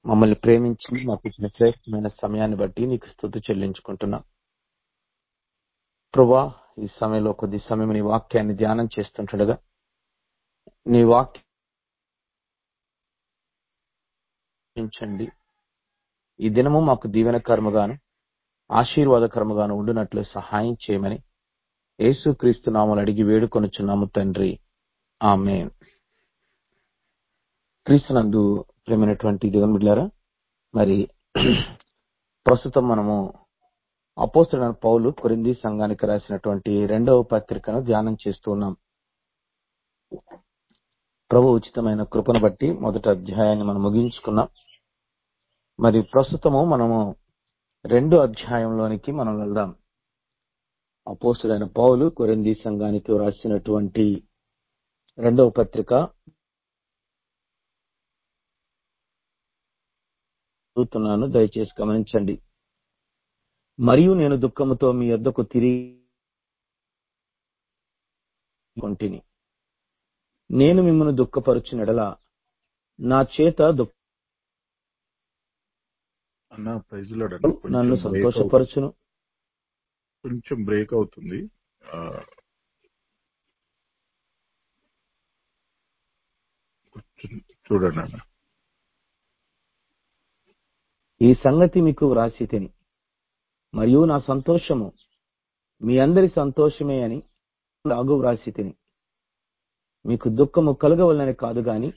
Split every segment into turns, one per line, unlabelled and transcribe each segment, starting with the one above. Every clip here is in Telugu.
మమ్మల్ని ప్రేమించి మాకు ఇచ్చిన శ్రేష్టమైన సమయాన్ని బట్టి నీకు స్థుతి చెల్లించుకుంటున్నాం ప్రభా ఈ సమయంలో కొద్ది సమయం నీ వాక్యాన్ని ధ్యానం చేస్తుంటుండగా నీ వాక్యండి ఈ దినము మాకు దీవెనకర్మగాను ఆశీర్వాదకరముగాను ఉండునట్లు సహాయం చేయమని యేసుక్రీస్తు నామలు అడిగి వేడుకొనుచున్నాము తండ్రి ఆమె క్రీస్తునందు ప్రేమైనటువంటి దేవుని బిడ్డారా మరి ప్రస్తుతం మనము అపోస్తుడైన పౌలు కొరింది సంఘానికి రాసినటువంటి రెండవ పత్రికను ధ్యానం చేస్తూ ఉన్నాం ప్రభు ఉచితమైన కృపను బట్టి మొదటి అధ్యాయాన్ని మనం ముగించుకున్నాం మరి ప్రస్తుతము మనము రెండో అధ్యాయంలోనికి మనం వెళ్దాం అపోస్తుడైన పౌలు కొరింది సంఘానికి రాసినటువంటి రెండవ పత్రిక చదువుతున్నాను దయచేసి గమనించండి మరియు నేను దుఃఖముతో మీ యొద్దకు తిరిగి కొంటిని నేను మిమ్మల్ని దుఃఖపరుచునెడల నా చేత దుఃఖ
అన్న ప్రైజ్ లో
నన్ను సంతోషపరచును
కొంచెం బ్రేక్ అవుతుంది ఆ, కొంచెం చూడండి అన్న
ఈ సంగతి మీకు వ్రాసి తిని మరియు నా సంతోషము మీ అందరి సంతోషమే అని లాగు వ్రాసి తిని మీకు దుఃఖము కలగవలనని కాదు గాని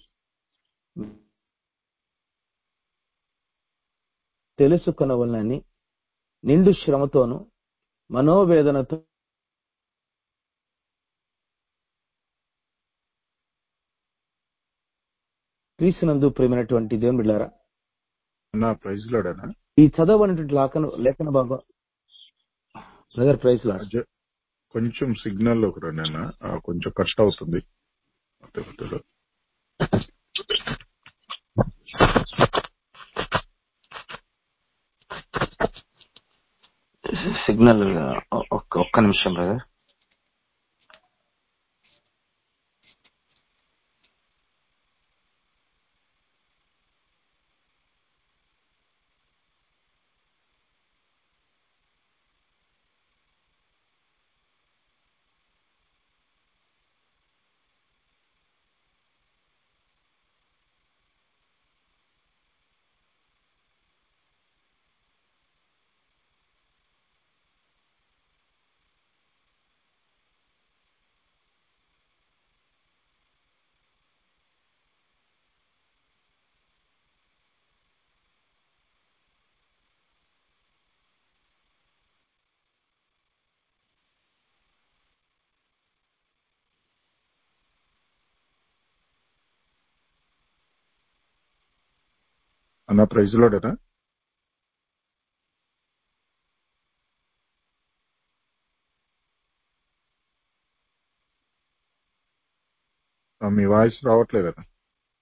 తెలుసుకొనవలనని నిండు శ్రమతోను మనోవేదనతో క్రీస్తునందు ప్రేమైనటువంటి దేవుని బిడ్డారా
అన్న ప్రైజ్ లో అన్న
ఈ చదవనటువంటి లేఖన లేఖన భాగం బ్రదర్ ప్రైజ్ లాడ్
అజ- కొంచెం సిగ్నల్ లోకి రండి అన్న ఆ, కొంచెం కష్టం అవుతుంది అదే, అదే.
సిగ్నల్ ఒక్క ఒక్క నిమిషం బ్రదర్
అన్న ప్రైజ్ లో అన్న ఆ, మీ వాయిస్ రావట్లేదు అన్న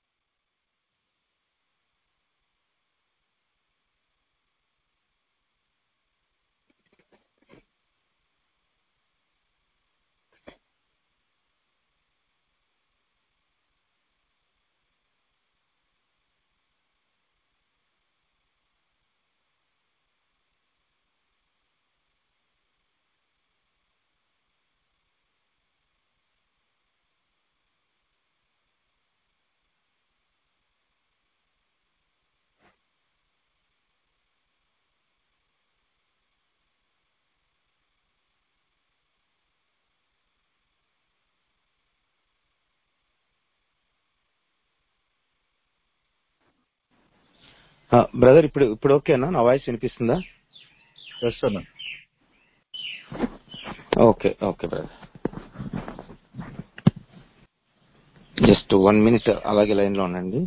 బ్రదర్ ఇప్పుడు ఇప్పుడు ఓకేనా నా వాయిస్ వినిపిస్తుందా
ఎస్ అన్న
okay okay brother just one minute అలాగే లైన్ లో ఉండండి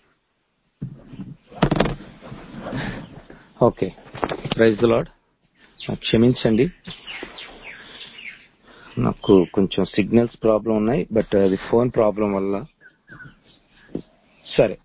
ఓకే ప్రైజ్ ద లాడ్ క్షమించండి నాకు కొంచెం సిగ్నల్స్ ప్రాబ్లం ఉన్నాయి బట్ అది ఫోన్ ప్రాబ్లం వల్ల సరే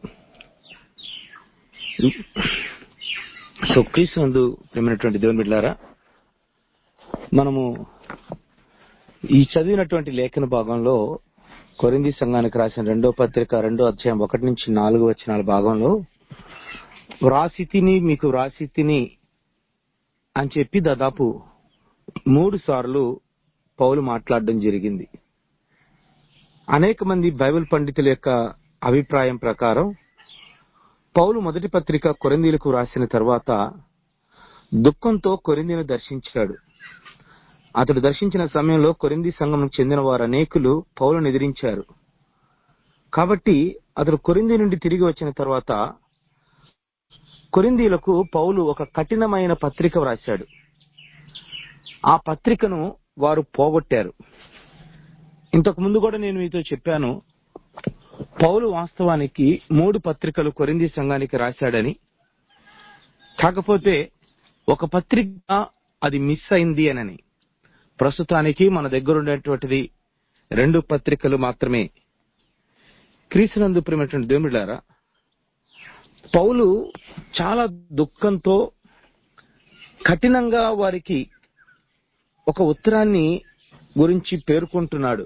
సో క్రీస్తు ప్రేమైనటువంటి దేవుని బిడ్డారా మనము ఈ చదివినటువంటి లేఖన భాగంలో కొరింది సంఘానికి రాసిన రెండో పత్రిక రెండో అధ్యాయం ఒకటి నుంచి నాలుగు వచ్చిన భాగంలో వ్రాసితిని మీకు వ్రాసితిని అని చెప్పి దాదాపు మూడు సార్లు పౌలు మాట్లాడడం జరిగింది అనేక మంది బైబిల్ పండితుల యొక్క అభిప్రాయం ప్రకారం పౌలు మొదటి పత్రిక కొరిందీలకు రాసిన తర్వాత దుఃఖంతో కొరిందీని దర్శించాడు అతడు దర్శించిన సమయంలో కొరింది సంఘం చెందిన వారు అనేకులు పౌలను ఎదిరించారు కాబట్టి అతడు కొరింది నుండి తిరిగి వచ్చిన తర్వాత కొరిందీలకు పౌలు ఒక కఠినమైన పత్రిక వ్రాశాడు ఆ పత్రికను వారు పోగొట్టారు ఇంతకు ముందు కూడా నేను మీతో చెప్పాను పౌలు వాస్తవానికి మూడు పత్రికలు కొరింది సంఘానికి రాశాడని కాకపోతే ఒక పత్రిక అది మిస్ అయింది అనని ప్రస్తుతానికి మన దగ్గర ఉండేటువంటిది రెండు పత్రికలు మాత్రమే క్రీస్తునందు ప్రేమటువంటి దేవుమిడారా పౌలు చాలా దుఃఖంతో కఠినంగా వారికి ఒక ఉత్తరాన్ని గురించి పేర్కొంటున్నాడు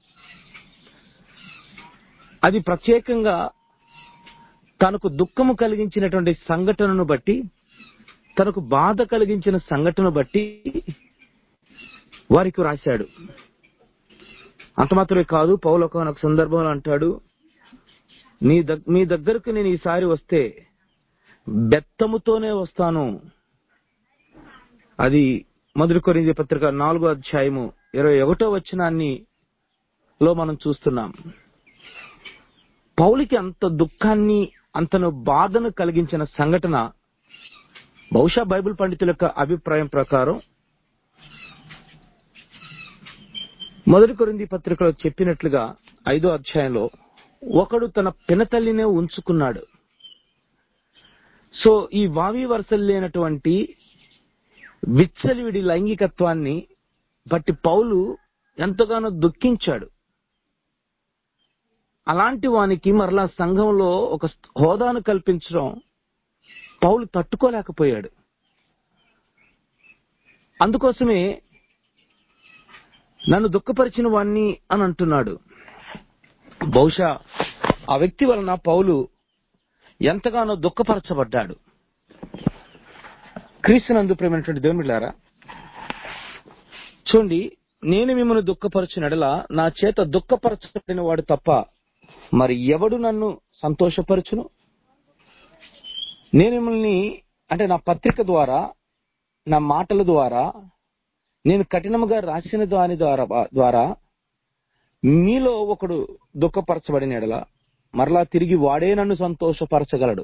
అది ప్రత్యేకంగా తనకు దుఃఖము కలిగించినటువంటి సంఘటనను బట్టి తనకు బాధ కలిగించిన సంఘటన బట్టి వారికి రాశాడు అంత మాత్రమే కాదు పౌలు ఒక సందర్భంలో అంటాడు నీ దగ్ మీ దగ్గరకు నేను ఈసారి వస్తే బెత్తముతోనే వస్తాను అది మొదటి కొరింది పత్రిక నాలుగో అధ్యాయము ఇరవై ఒకటో వచనాన్ని లో మనం చూస్తున్నాం పౌలికి అంత దుఃఖాన్ని అంతను బాధను కలిగించిన సంఘటన బహుశా బైబిల్ పండితుల యొక్క అభిప్రాయం ప్రకారం మొదటి కొరింది పత్రికలో చెప్పినట్లుగా ఐదో అధ్యాయంలో ఒకడు తన పినతల్లినే ఉంచుకున్నాడు సో ఈ వావి వరుసలు లేనటువంటి విచ్చలివిడి లైంగికత్వాన్ని బట్టి పౌలు ఎంతగానో దుఃఖించాడు అలాంటి వానికి మరలా సంఘంలో ఒక హోదాను కల్పించడం పౌలు తట్టుకోలేకపోయాడు అందుకోసమే నన్ను దుఃఖపరిచిన వాణ్ణి అని అంటున్నాడు బహుశా ఆ వ్యక్తి వలన పౌలు ఎంతగానో దుఃఖపరచబడ్డాడు క్రీస్తునందు ప్రేమైనటువంటి దేవునిలారా చూడండి నేను మిమ్మల్ని దుఃఖపరచునడలా నా చేత దుఃఖపరచబడిన వాడు తప్ప మరి ఎవడు నన్ను సంతోషపరచును నేను మిమ్మల్ని అంటే నా పత్రిక ద్వారా నా మాటల ద్వారా నేను కఠినముగా రాసిన దాని ద్వారా ద్వారా మీలో ఒకడు దుఃఖపరచబడిన ఎడల మరలా తిరిగి వాడే నన్ను సంతోషపరచగలడు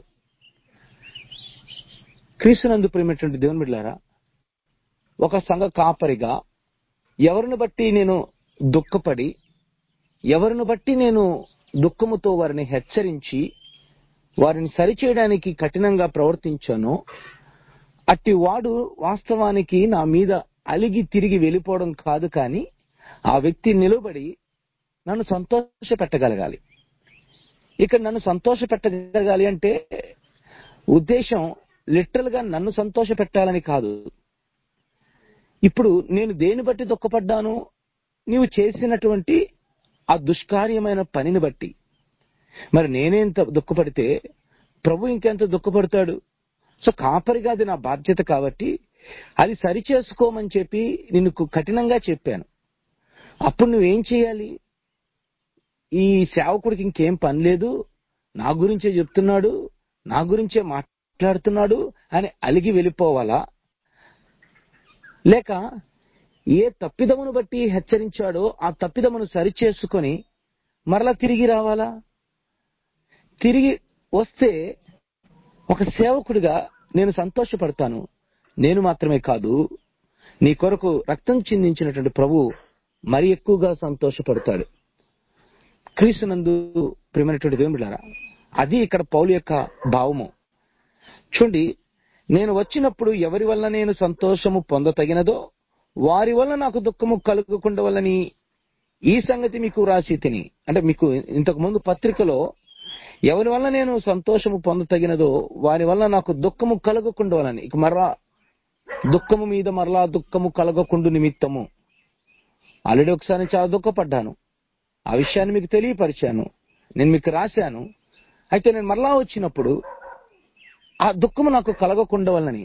క్రీస్తునందు ప్రేమటువంటి దేవుని బిడ్డారా ఒక సంఘ కాపరిగా ఎవరిని బట్టి నేను దుఃఖపడి ఎవరిని బట్టి నేను దుఃఖముతో వారిని హెచ్చరించి వారిని సరిచేయడానికి కఠినంగా ప్రవర్తించానో అట్టి వాడు వాస్తవానికి నా మీద అలిగి తిరిగి వెళ్ళిపోవడం కాదు కానీ ఆ వ్యక్తి నిలబడి నన్ను సంతోష పెట్టగలగాలి ఇక్కడ నన్ను సంతోష పెట్టగలగాలి అంటే ఉద్దేశం లిటరల్ గా నన్ను సంతోష పెట్టాలని కాదు ఇప్పుడు నేను దేని బట్టి దుఃఖపడ్డాను నీవు చేసినటువంటి ఆ దుష్కార్యమైన పనిని బట్టి మరి నేనేంత దుఃఖపడితే ప్రభు ఇంకెంత దుఃఖపడతాడు సో కాపరిగా అది నా బాధ్యత కాబట్టి అది సరిచేసుకోమని చెప్పి నిన్ను కఠినంగా చెప్పాను అప్పుడు నువ్వేం చేయాలి ఈ సేవకుడికి ఇంకేం పని లేదు నా గురించే చెప్తున్నాడు నా గురించే మాట్లాడుతున్నాడు అని అలిగి వెళ్ళిపోవాలా లేక ఏ తప్పిదమును బట్టి హెచ్చరించాడో ఆ తప్పిదమును సరిచేసుకొని మరలా తిరిగి రావాలా తిరిగి వస్తే ఒక సేవకుడిగా నేను సంతోషపడతాను నేను మాత్రమే కాదు నీ కొరకు రక్తం చిందించినటువంటి ప్రభు మరి ఎక్కువగా సంతోషపడతాడు క్రీస్తునందు ప్రేమైనటువంటి దేవుడులారా అది ఇక్కడ పౌలు యొక్క భావము చూడండి నేను వచ్చినప్పుడు ఎవరి వల్ల నేను సంతోషము పొందతగినదో వారి వల్ల నాకు దుఃఖము కలుగకుండా వల్లని ఈ సంగతి మీకు రాసి తిని అంటే మీకు ఇంతకు ముందు పత్రికలో ఎవరి వల్ల నేను సంతోషము పొందతగినదో వారి వల్ల నాకు దుఃఖము కలగకుండా వలని ఇక మరలా దుఃఖము మీద మరలా దుఃఖము కలగకుండు నిమిత్తము ఆల్రెడీ ఒకసారి చాలా దుఃఖపడ్డాను ఆ విషయాన్ని మీకు తెలియపరిచాను నేను మీకు రాశాను అయితే నేను మరలా వచ్చినప్పుడు ఆ దుఃఖము నాకు కలగకుండా వల్లని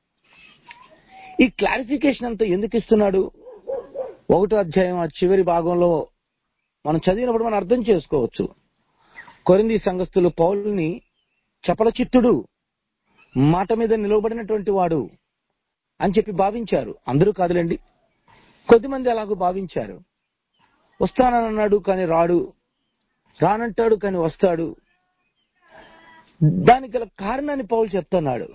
ఈ క్లారిఫికేషన్ అంతా ఎందుకు ఇస్తున్నాడు ఒకటో అధ్యాయం ఆ చివరి భాగంలో మనం చదివినప్పుడు మనం అర్థం చేసుకోవచ్చు కొరింది సంఘస్థులు పౌల్ని చపల చిత్తుడు మాట మీద నిలవబడినటువంటి వాడు అని చెప్పి భావించారు అందరూ కాదులేండి కొద్దిమంది అలాగూ భావించారు వస్తానన్నాడు కానీ రాడు రానంటాడు కానీ వస్తాడు దానికి గల కారణాన్ని పౌలు చెప్తున్నాడు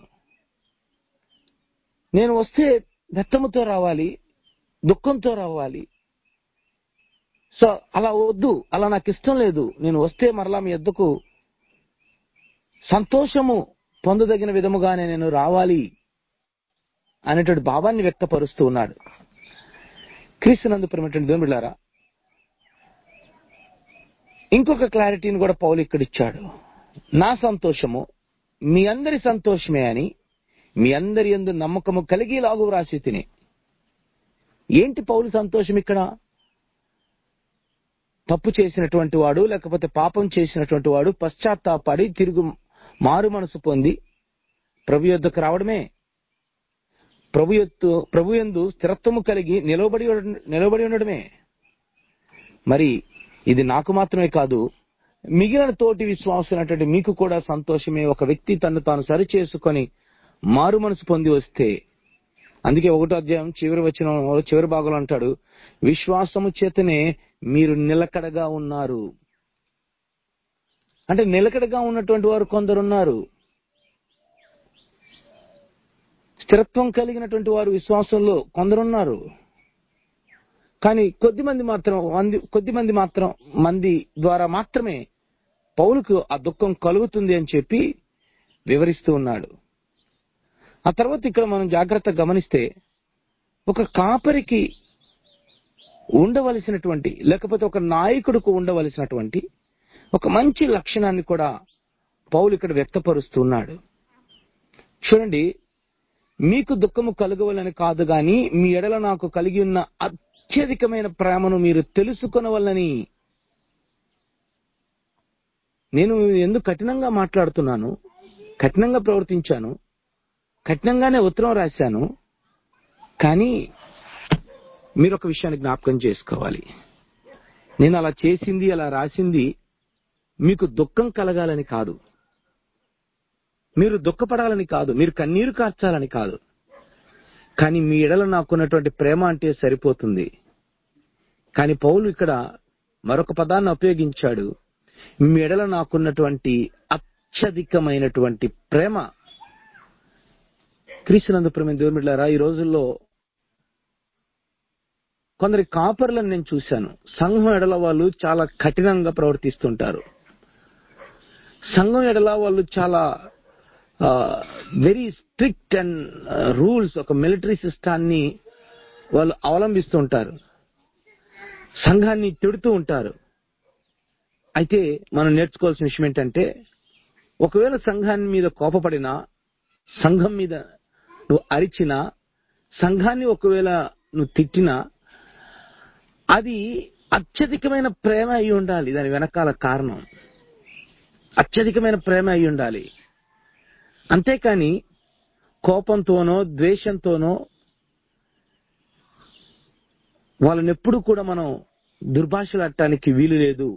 నేను వస్తే బెత్తముతో రావాలి దుఃఖంతో రావాలి సో అలా వద్దు అలా నాకు ఇష్టం లేదు నేను వస్తే మరలా మీ ఎద్దుకు సంతోషము పొందదగిన విధముగానే నేను రావాలి అనేటువంటి భావాన్ని వ్యక్తపరుస్తూ ఉన్నాడు క్రీస్తునందు ప్రేమటువంటి దేవుని బిడ్డారా ఇంకొక క్లారిటీని కూడా పౌలు ఇక్కడ ఇచ్చాడు నా సంతోషము మీ అందరి సంతోషమే అని మీ అందరి ఎందు నమ్మకము కలిగేలాగు వ్రాసి తిని ఏంటి పౌలు సంతోషం ఇక్కడ తప్పు చేసినటువంటి వాడు లేకపోతే పాపం చేసినటువంటి వాడు పశ్చాత్తాపడి తిరుగు మారు మనసు పొంది ప్రభు యొద్దకు రావడమే ప్రభు యొత్తు ప్రభు యందు స్థిరత్వము కలిగి నిలబడి ఉండ- నిలబడి ఉండడమే మరి ఇది నాకు మాత్రమే కాదు మిగిలిన తోటి విశ్వాసులైనటువంటి మీకు కూడా సంతోషమే ఒక వ్యక్తి తను తాను సరి చేసుకొని మారు మనసు పొంది వస్తే అందుకే ఒకటో అధ్యాయం చివరి వచ్చిన చివరి భాగంలో అంటాడు విశ్వాసము చేతనే మీరు నిలకడగా ఉన్నారు అంటే నిలకడగా ఉన్నటువంటి వారు కొందరున్నారు స్థిరత్వం కలిగినటువంటి వారు విశ్వాసంలో కొందరున్నారు కానీ కొద్ది మంది మాత్రం మంది- కొద్ది మంది మాత్రం మంది ద్వారా మాత్రమే పౌలుకు ఆ దుఃఖం కలుగుతుంది అని చెప్పి వివరిస్తూ ఉన్నాడు ఆ తర్వాత ఇక్కడ మనం జాగ్రత్త గమనిస్తే ఒక కాపరికి ఉండవలసినటువంటి లేకపోతే ఒక నాయకుడికి ఉండవలసినటువంటి ఒక మంచి లక్షణాన్ని కూడా పౌలు ఇక్కడ వ్యక్తపరుస్తున్నాడు చూడండి మీకు దుఃఖము కలగవలని కాదు గాని మీ ఎడల నాకు కలిగి ఉన్న అత్యధికమైన ప్రేమను మీరు తెలుసుకొనవల్లని నేను ఎందుకు కఠినంగా మాట్లాడుతున్నాను కఠినంగా ప్రవర్తించాను కఠినంగానే ఉత్తరం రాశాను కానీ మీరు ఒక విషయాన్ని జ్ఞాపకం చేసుకోవాలి నేను అలా చేసింది అలా రాసింది మీకు దుఃఖం కలగాలని కాదు మీరు దుఃఖపడాలని కాదు మీరు కన్నీరు కార్చాలని కాదు కానీ మీ ఎడల నాకున్నటువంటి ప్రేమ అంటే సరిపోతుంది కానీ పౌలు ఇక్కడ మరొక పదాన్ని ఉపయోగించాడు మీ ఎడల నాకున్నటువంటి అత్యధికమైనటువంటి ప్రేమ క్రీస్తునందు ప్రేమ దేవుని బిడ్డలారా ఈ రోజుల్లో కొందరి కాపర్లను నేను చూశాను సంఘం ఎడల వాళ్ళు చాలా కఠినంగా ప్రవర్తిస్తుంటారు సంఘం ఎడల వాళ్ళు చాలా వెరీ స్ట్రిక్ట్ అండ్ రూల్స్ ఒక మిలిటరీ సిస్టాన్ని వాళ్ళు అవలంబిస్తూ ఉంటారు సంఘాన్ని తిడుతూ ఉంటారు అయితే మనం నేర్చుకోవాల్సిన విషయం ఏంటంటే ఒకవేళ సంఘాన్ని మీద కోపపడినా సంఘం మీద నువ్వు అరిచినా సంఘాన్ని ఒకవేళ నువ్వు తిట్టినా అది అత్యధికమైన ప్రేమ అయి ఉండాలి దాని వెనకాల కారణం అత్యధికమైన ప్రేమ అయి ఉండాలి అంతేకాని కోపంతోనో ద్వేషంతోనో వాళ్ళని ఎప్పుడు కూడా మనం దుర్భాషలాడటానికి వీలు లేదు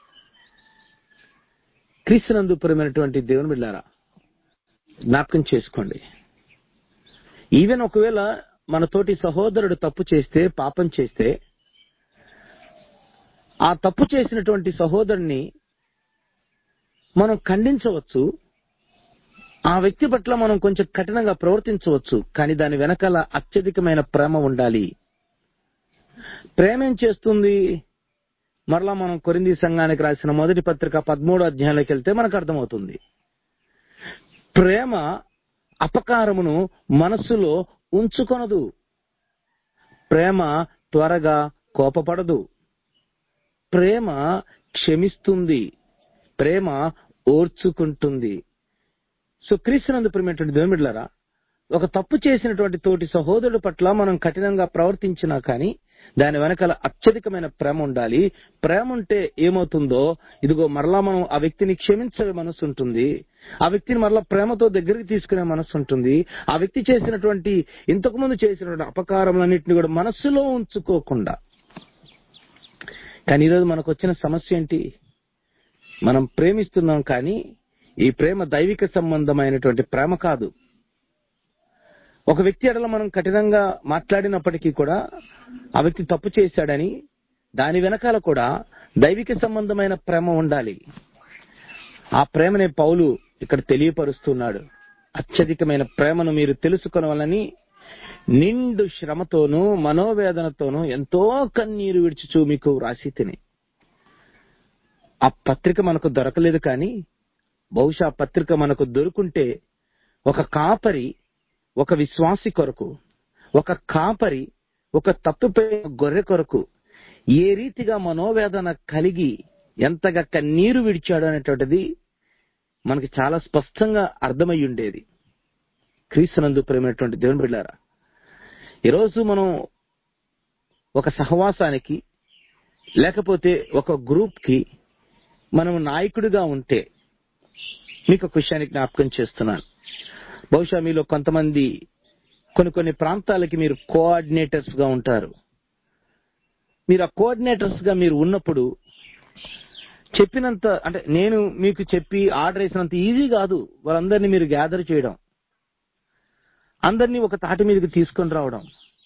క్రీస్తునందు ప్రేమైనటువంటి దేవుని బిడ్డారా జ్ఞాపకం చేసుకోండి ఈవెన్ ఒకవేళ మన తోటి సహోదరుడు తప్పు చేస్తే పాపం చేస్తే ఆ తప్పు చేసినటువంటి సహోదరుని మనం ఖండించవచ్చు ఆ వ్యక్తి పట్ల మనం కొంచెం కఠినంగా ప్రవర్తించవచ్చు కానీ దాని వెనకాల అత్యధికమైన ప్రేమ ఉండాలి ప్రేమ ఏం చేస్తుంది మరలా మనం కొరింది సంఘానికి రాసిన మొదటి పత్రిక పదమూడో అధ్యాయంలోకి వెళ్తే మనకు అర్థమవుతుంది ప్రేమ అపకారమును మనస్సులో ఉంచుకొనదు ప్రేమ త్వరగా కోపపడదు ప్రేమ క్షమిస్తుంది ప్రేమ ఓర్చుకుంటుంది సో క్రీస్తునందు ప్రేమటువంటి దేవుమిడ్లరా ఒక తప్పు చేసినటువంటి తోటి సహోదరుడు పట్ల మనం కఠినంగా ప్రవర్తించినా కానీ దాని వెనకాల అత్యధికమైన ప్రేమ ఉండాలి ప్రేమ ఉంటే ఏమవుతుందో ఇదిగో మరలా మనం ఆ వ్యక్తిని క్షమించే మనసు ఉంటుంది ఆ వ్యక్తిని మరలా ప్రేమతో దగ్గరికి తీసుకునే మనసు ఉంటుంది ఆ వ్యక్తి చేసినటువంటి ఇంతకు ముందు చేసినటువంటి అపకారములన్నింటినీ కూడా మనస్సులో ఉంచుకోకుండా కానీ ఈరోజు మనకు వచ్చిన సమస్య ఏంటి మనం ప్రేమిస్తున్నాం కానీ ఈ ప్రేమ దైవిక సంబంధమైనటువంటి ప్రేమ కాదు ఒక వ్యక్తి ఎడల మనం కఠినంగా మాట్లాడినప్పటికీ కూడా ఆ వ్యక్తి తప్పు చేశాడని దాని వెనకాల కూడా దైవిక సంబంధమైన ప్రేమ ఉండాలి ఆ ప్రేమనే పౌలు ఇక్కడ తెలియపరుస్తున్నాడు అత్యధికమైన ప్రేమను మీరు తెలుసుకొనవలని నిండు శ్రమతోనూ మనోవేదనతోనూ ఎంతో కన్నీరు విడిచుచూ మీకు వ్రాసి తిని ఆ పత్రిక మనకు దొరకలేదు కానీ బహుశా ఆ పత్రిక మనకు దొరుకుంటే ఒక కాపరి ఒక విశ్వాసి కొరకు ఒక కాపరి ఒక తప్పుపై గొర్రె కొరకు ఏ రీతిగా మనోవేదన కలిగి ఎంతగా కన్నీరు విడిచాడు అనేటువంటిది మనకి చాలా స్పష్టంగా అర్థమై ఉండేది క్రీస్తునందు ప్రేమైనటువంటి దేవుని బిడ్డారా ఈరోజు మనం ఒక సహవాసానికి లేకపోతే ఒక గ్రూప్ కి మనం నాయకుడిగా ఉంటే మీకు ఒక విషయాన్ని జ్ఞాపకం చేస్తున్నాను బహుశా మీలో కొంతమంది కొన్ని కొన్ని ప్రాంతాలకి మీరు కోఆర్డినేటర్స్ గా ఉంటారు మీరు ఆ కోఆర్డినేటర్స్ గా మీరు ఉన్నప్పుడు చెప్పినంత అంటే నేను మీకు చెప్పి ఆర్డర్ వేసినంత ఈజీ కాదు వాళ్ళందరినీ మీరు గ్యాదర్ చేయడం అందరినీ ఒక తాటి మీదకి తీసుకొని రావడం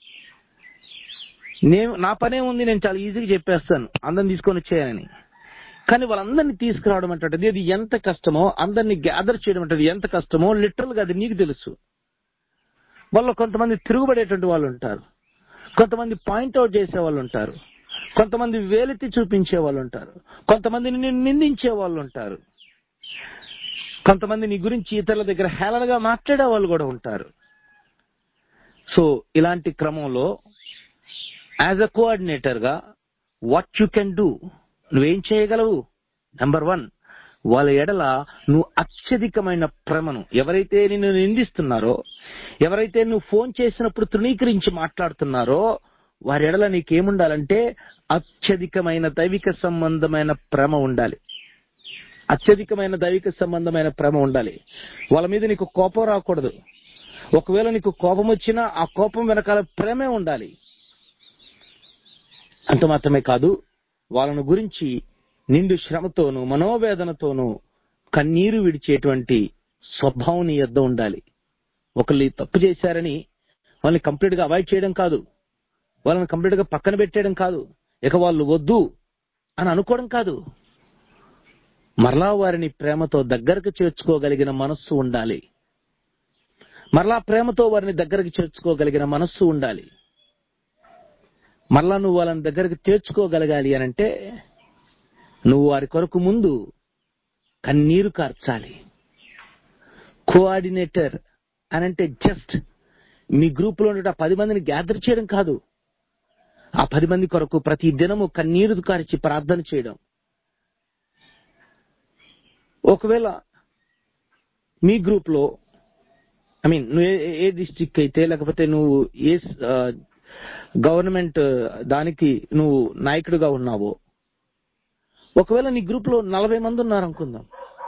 నేను నా పనే ఉంది నేను చాలా ఈజీగా చెప్పేస్తాను అందరిని తీసుకొని వచ్చేయాలని కానీ వాళ్ళందరినీ తీసుకురావడం అంటే అది ఎంత కష్టమో అందరినీ గ్యాదర్ చేయడం అంటే ఎంత కష్టమో లిటరల్ గా అది నీకు తెలుసు వాళ్ళు కొంతమంది తిరుగుబడేటువంటి వాళ్ళు ఉంటారు కొంతమంది పాయింట్అవుట్ చేసే వాళ్ళు ఉంటారు కొంతమంది వేలెత్తి చూపించే వాళ్ళు ఉంటారు కొంతమందిని నిన్ను నిందించే వాళ్ళు ఉంటారు కొంతమంది నీ గురించి ఇతరుల దగ్గర హేళనగా మాట్లాడే వాళ్ళు కూడా ఉంటారు సో ఇలాంటి క్రమంలో యాజ్ అ కోఆర్డినేటర్ గా వాట్ యు కెన్ డూ నువ్వేం చేయగలవు నెంబర్ వన్ వాళ్ళ ఎడల నువ్వు అత్యధికమైన ప్రేమను ఎవరైతే నిన్ను నిందిస్తున్నారో ఎవరైతే నువ్వు ఫోన్ చేసినప్పుడు తృణీకరించి మాట్లాడుతున్నారో వారి ఎడల నీకేముండాలంటే అత్యధికమైన దైవిక సంబంధమైన ప్రేమ ఉండాలి అత్యధికమైన దైవిక సంబంధమైన ప్రేమ ఉండాలి వాళ్ళ మీద నీకు కోపం రాకూడదు ఒకవేళ నీకు కోపం వచ్చినా ఆ కోపం వెనకాల ప్రేమే ఉండాలి అంత మాత్రమే కాదు వాళ్ళను గురించి నిండు శ్రమతోనూ మనోవేదనతోనూ కన్నీరు విడిచేటువంటి స్వభావం నీ యొద్ద ఉండాలి ఒకళ్ళు తప్పు చేశారని వాళ్ళని కంప్లీట్ గా అవాయిడ్ చేయడం కాదు వాళ్ళని కంప్లీట్ గా పక్కన పెట్టేయడం కాదు ఇక వాళ్ళు వద్దు అని అనుకోవడం కాదు మరలా వారిని ప్రేమతో దగ్గరకు చేర్చుకోగలిగిన మనస్సు ఉండాలి మరలా ప్రేమతో వారిని దగ్గరకు చేర్చుకోగలిగిన మనస్సు ఉండాలి మరలా నువ్వు వాళ్ళని దగ్గరకు చేర్చుకోగలగాలి అనంటే నువ్వు వారి కొరకు ముందు కన్నీరు కార్చాలి కోఆర్డినేటర్ అనంటే జస్ట్ మీ గ్రూప్ లో ఉండే ఆ పది మందిని గ్యాదర్ చేయడం కాదు ఆ పది మంది కొరకు ప్రతి దినము కన్నీరు కార్చి ప్రార్థన చేయడం ఒకవేళ మీ గ్రూప్ లో ఐ మీన్ నువ్వు ఏ ఏ డిస్టిక్ అయితే లేకపోతే నువ్వు ఏ గవర్నమెంట్ దానికి నువ్వు నాయకుడిగా ఉన్నావో ఒకవేళ నీ గ్రూప్ లో నలభై మంది ఉన్నారు అనుకుందాం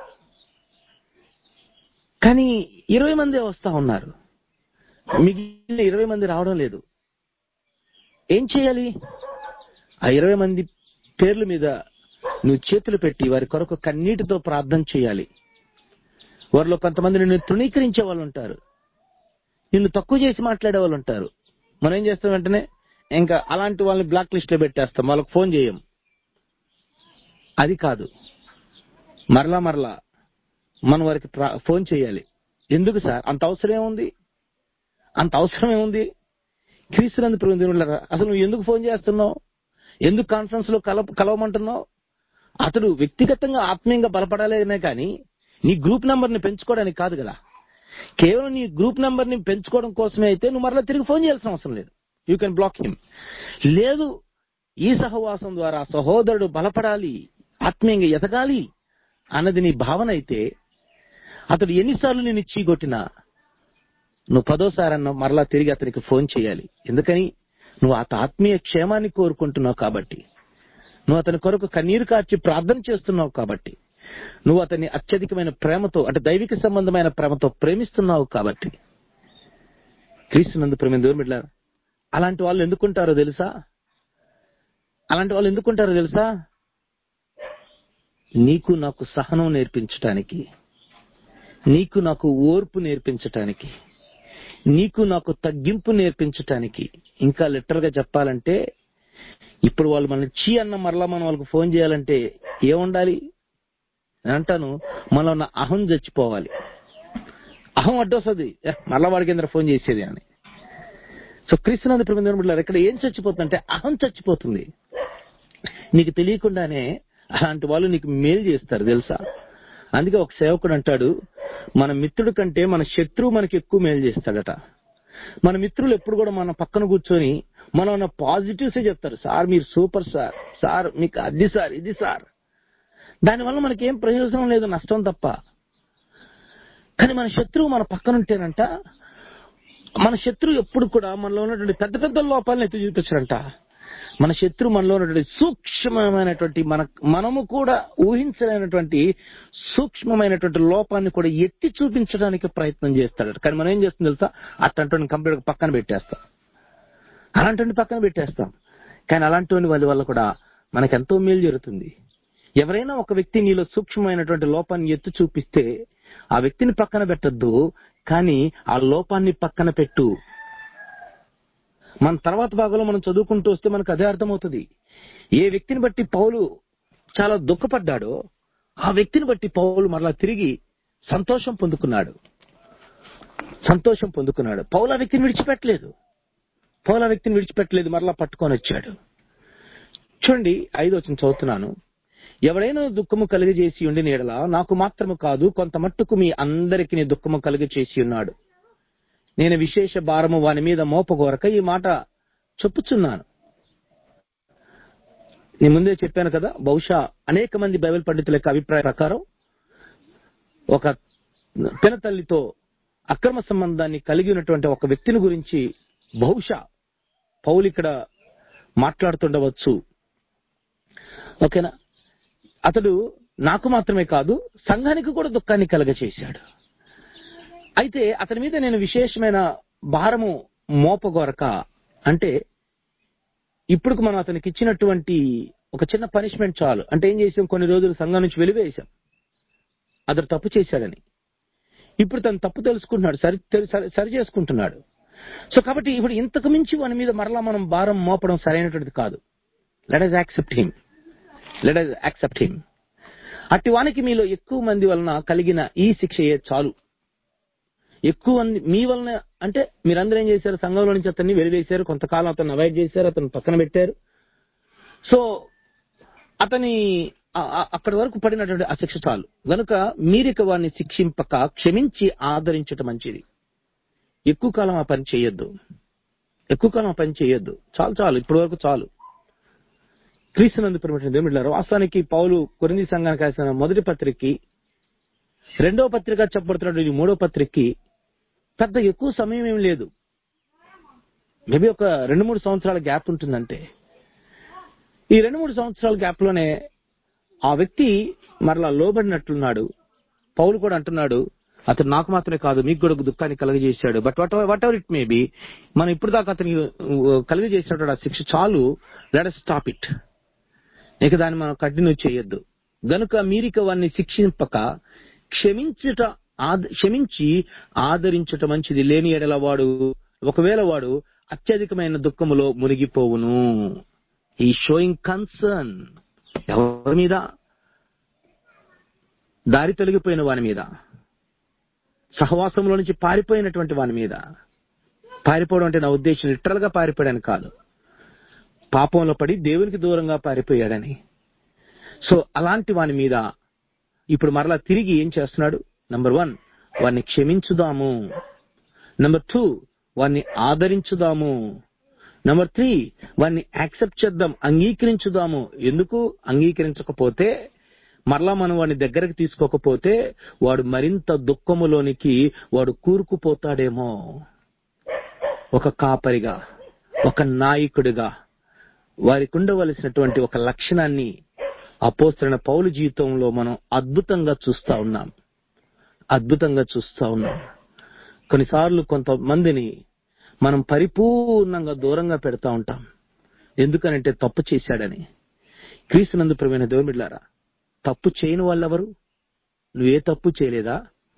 కానీ ఇరవై మందే వస్తా ఉన్నారు మిగిలిన ఇరవై మంది రావడం లేదు ఏం చేయాలి ఆ ఇరవై మంది పేర్ల మీద నువ్వు చేతులు పెట్టి వారి కొరకు కన్నీటితో ప్రార్థన చేయాలి వారిలో కొంతమంది నిన్ను తృణీకరించే వాళ్ళు ఉంటారు నిన్ను తక్కువ చేసి మాట్లాడే వాళ్ళు ఉంటారు మనం ఏం చేస్తాం వెంటనే ఇంకా అలాంటి వాళ్ళని బ్లాక్ లిస్ట్ లో పెట్టేస్తాం వాళ్ళకి ఫోన్ చేయం అది కాదు మరలా మరలా మనం వారికి ప్రా- ఫోన్ చేయాలి ఎందుకు సార్ అంత అవసరం ఏముంది అంత అవసరం ఏముంది క్రీస్తునందు ప్రభు దేవుళ్ళారా, అసలు నువ్వు ఎందుకు ఫోన్ చేస్తున్నావు ఎందుకు కాన్ఫరెన్స్ లో కల కలవమంటున్నావు అతడు వ్యక్తిగతంగా ఆత్మీయంగా బలపడాలనే కానీ నీ గ్రూప్ నంబర్ ని పెంచుకోవడానికి కాదు కదా కేవలం నీ గ్రూప్ నెంబర్ ని పెంచుకోవడం కోసమే అయితే నువ్వు మరలా తిరిగి ఫోన్ చేయాల్సిన అవసరం లేదు యూ కెన్ బ్లాక్ హిమ్ లేదు ఈ సహవాసం ద్వారా సహోదరుడు బలపడాలి ఆత్మీయంగా ఎదగాలి అన్నది నీ భావన అయితే అతడు ఎన్నిసార్లు నేను చీగొట్టినా నువ్వు పదోసారి అన్న మరలా తిరిగి అతనికి ఫోన్ చేయాలి ఎందుకని నువ్వు అత ఆత్మీయ క్షేమాన్ని కోరుకుంటున్నావు కాబట్టి నువ్వు అతని కొరకు కన్నీరు కార్చి ప్రార్థన చేస్తున్నావు కాబట్టి నువ్వు అతన్ని అత్యధికమైన ప్రేమతో అంటే దైవిక సంబంధమైన ప్రేమతో ప్రేమిస్తున్నావు కాబట్టి క్రీస్తునందు ప్రేమ దూరం బిడ్డలారా, అలాంటి వాళ్ళు ఎందుకుంటారో తెలుసా అలాంటి వాళ్ళు ఎందుకుంటారో తెలుసా నీకు నాకు సహనం నేర్పించటానికి నీకు నాకు ఓర్పు నేర్పించటానికి నీకు నాకు తగ్గింపు నేర్పించటానికి ఇంకా లిటరల్ గా చెప్పాలంటే ఇప్పుడు వాళ్ళు మన చీ అన్న మరలా మనం వాళ్ళకి ఫోన్ చేయాలంటే ఏముండాలి నేను అంటాను మనలో ఉన్న అహం చచ్చిపోవాలి అహం అడ్డొస్తుంది "ఏ, మరలా వాడికి ఎందుకు ఫోన్ చేసేది అని సో క్రీస్తునంద ప్రబంధం ఇక్కడ ఏం చచ్చిపోతుందంటే అహం చచ్చిపోతుంది నీకు తెలియకుండానే అలాంటి వాళ్ళు నీకు మేలు చేస్తారు తెలుసా అందుకే ఒక సేవకుడు అంటాడు మన మిత్రుడి కంటే మన శత్రువు మనకి ఎక్కువ మేలు చేస్తాడట మన మిత్రులు ఎప్పుడు కూడా మన పక్కన కూర్చొని మనం ఉన్న పాజిటివ్సే చెప్తారు సార్ మీరు సూపర్ సార్ సార్ మీకు అది సార్ ఇది సార్ దానివల్ల మనకేం ప్రయోజనం లేదు నష్టం తప్ప కానీ మన శత్రువు మన పక్కన ఉంటేనంట మన శత్రువు ఎప్పుడు కూడా మనలో ఉన్నటువంటి పెద్ద పెద్ద లోపాలను ఎత్తి చూపించారంట మన శత్రువు మనలో ఉన్నటువంటి సూక్ష్మమైనటువంటి మన మనము కూడా ఊహించలేనటువంటి సూక్ష్మమైనటువంటి లోపాన్ని కూడా ఎత్తి చూపించడానికి ప్రయత్నం చేస్తాడు కానీ మనం ఏం చేస్తుంది తెలుసా అట్లాంటి కంప్లీట్ పక్కన పెట్టేస్తాం అలాంటి పక్కన పెట్టేస్తాం కానీ అలాంటి వాళ్ళ వల్ల కూడా మనకెంతో మేలు జరుగుతుంది ఎవరైనా ఒక వ్యక్తి నీలో సూక్ష్మమైనటువంటి లోపాన్ని ఎత్తి చూపిస్తే ఆ వ్యక్తిని పక్కన పెట్టద్దు కానీ ఆ లోపాన్ని పక్కన పెట్టు మన తర్వాత భాగంలో మనం చదువుకుంటూ వస్తే మనకు అదే అర్థమవుతుంది ఏ వ్యక్తిని బట్టి పౌలు చాలా దుఃఖపడ్డాడో ఆ వ్యక్తిని బట్టి పౌలు మరలా తిరిగి సంతోషం పొందుకున్నాడు సంతోషం పొందుకున్నాడు పౌలు ఆ వ్యక్తిని విడిచిపెట్టలేదు పౌలు ఆ వ్యక్తిని విడిచిపెట్టలేదు మరలా పట్టుకొని వచ్చాడు చూడండి ఐదు వచ్చిన చదువుతున్నాను ఎవడైనా దుఃఖము కలిగజేసి ఉండి నీడలా నాకు మాత్రము కాదు కొంత మట్టుకు మీ అందరికి దుఃఖము కలిగజేసి ఉన్నాడు నేను విశేష భారము వాని మీద మోపగోరక ఈ మాట చెప్పుచున్నాను నేను ముందే చెప్పాను కదా బహుశా అనేక మంది బైబిల్ పండితుల యొక్క అభిప్రాయ ప్రకారం ఒక పినతల్లితో అక్రమ సంబంధాన్ని కలిగి ఉన్నటువంటి ఒక వ్యక్తిని గురించి బహుశా పౌలు ఇక్కడ మాట్లాడుతుండవచ్చు ఓకేనా అతడు నాకు మాత్రమే కాదు సంఘానికి కూడా దుఃఖాన్ని కలగచేశాడు అయితే అతని మీద నేను విశేషమైన భారము మోపగోరక అంటే ఇప్పుడు మనం అతనికి ఇచ్చినటువంటి ఒక చిన్న పనిష్మెంట్ చాలు అంటే ఏం చేసాం కొన్ని రోజులు సంఘం నుంచి వెలివేశాం అతడు తప్పు చేశాడని ఇప్పుడు తను తప్పు తెలుసుకుంటున్నాడు సరి సరి- సరి చేసుకుంటున్నాడు సో కాబట్టి ఇప్పుడు ఇంతకు మించి వాని మీద మరలా మనం భారం మోపడం సరైనటువంటిది కాదు let us accept him let us accept him అట్టి వానికి మీలో ఎక్కువ మంది వలన కలిగిన ఈ శిక్షయే చాలు ఎక్కువ మంది మీ వలన అంటే మీరందరూ ఏం చేశారు సంఘంలో నుంచి అతన్ని వెలివేశారు కొంతకాలం అతన్ని అవాయిడ్ చేశారు అతను పక్కన పెట్టారు సో అతని ఆ- ఆ- అక్కడి వరకు పడినటువంటి ఆ శిక్ష చాలు గనుక మీరిక వారిని శిక్షింపక క్షమించి ఆదరించటం మంచిది ఎక్కువ కాలం ఆ పని చేయొద్దు ఎక్కువ కాలం ఆ పని చేయొద్దు చాలు చాలు ఇప్పటి వరకు చాలు క్రీస్తునందు పరిమితం దేవుడు వాస్తవానికి పౌలు కొరింది సంఘానికి రాసిన మొదటి పత్రికకి రెండవ పత్రిక చెప్పబడుతున్నటువంటి ఈ మూడో పత్రికకి పెద్ద ఎక్కువ సమయం ఏం లేదు మేబీ ఒక రెండు మూడు సంవత్సరాల గ్యాప్ ఉంటుందంటే ఈ రెండు మూడు సంవత్సరాల గ్యాప్ లోనే ఆ వ్యక్తి మరలా లోబడినట్లున్నాడు పౌలు కూడా అంటున్నాడు అతను నాకు మాత్రమే కాదు మీకు కూడా దుఃఖాన్ని కలుగజేశాడు but what whatever it may be మనం ఇప్పుడు దాకా అతని కలుగజేసినటువంటి ఆ శిక్ష చాలు లెట్ స్టాప్ ఇట్ ఇక దాన్ని మనం కంటిన్యూ చేయొద్దు గనుక మీరిక వారిని శిక్షింపక క్షమించుట ఆద- క్షమించి ఆదరించుట మంచిది లేని ఎడల వాడు ఒకవేళ వాడు అత్యధికమైన దుఃఖములో మునిగిపోవును ఈ షోయింగ్ కన్సర్న్ ఎవరి మీద దారి తొలగిపోయిన వాని మీద సహవాసంలో నుంచి పారిపోయినటువంటి వాని మీద పారిపోవడం అంటే నా ఉద్దేశం లిటరల్ గా పారిపోయాడని కాదు పాపంలో పడి దేవునికి దూరంగా పారిపోయాడని సో అలాంటి వాని మీద ఇప్పుడు మరలా తిరిగి ఏం చేస్తున్నాడు నంబర్ వన్ వారిని క్షమించుదాము నెంబర్ టూ వారిని ఆదరించుదాము నెంబర్ త్రీ వారిని యాక్సెప్ట్ చేద్దాం అంగీకరించుదాము ఎందుకు అంగీకరించకపోతే మరలా మనం వాడిని దగ్గరకు తీసుకోకపోతే వాడు మరింత దుఃఖములోనికి వాడు కూరుకుపోతాడేమో ఒక కాపరిగా ఒక నాయకుడిగా వారికి ఉండవలసినటువంటి ఒక లక్షణాన్ని అపోస్తరణ పౌలు జీవితంలో మనం అద్భుతంగా చూస్తా ఉన్నాం అద్భుతంగా చూస్తా ఉన్నాం కొన్నిసార్లు కొంతమందిని మనం పరిపూర్ణంగా దూరంగా పెడతా ఉంటాం ఎందుకనంటే తప్పు చేశాడని క్రీస్తునందు ప్రవీణ దేవుమిడ్లారా తప్పు చేయని వాళ్ళెవరు నువ్వే తప్పు చేయలేదా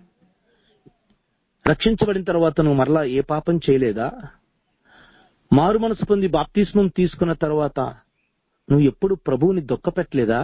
రక్షించబడిన తర్వాత నువ్వు మరలా ఏ పాపం చేయలేదా మారు మనసు పొంది బాప్తిస్మం తీసుకున్న తర్వాత నువ్వు ఎప్పుడు ప్రభువుని దుఃఖపెట్టలేదా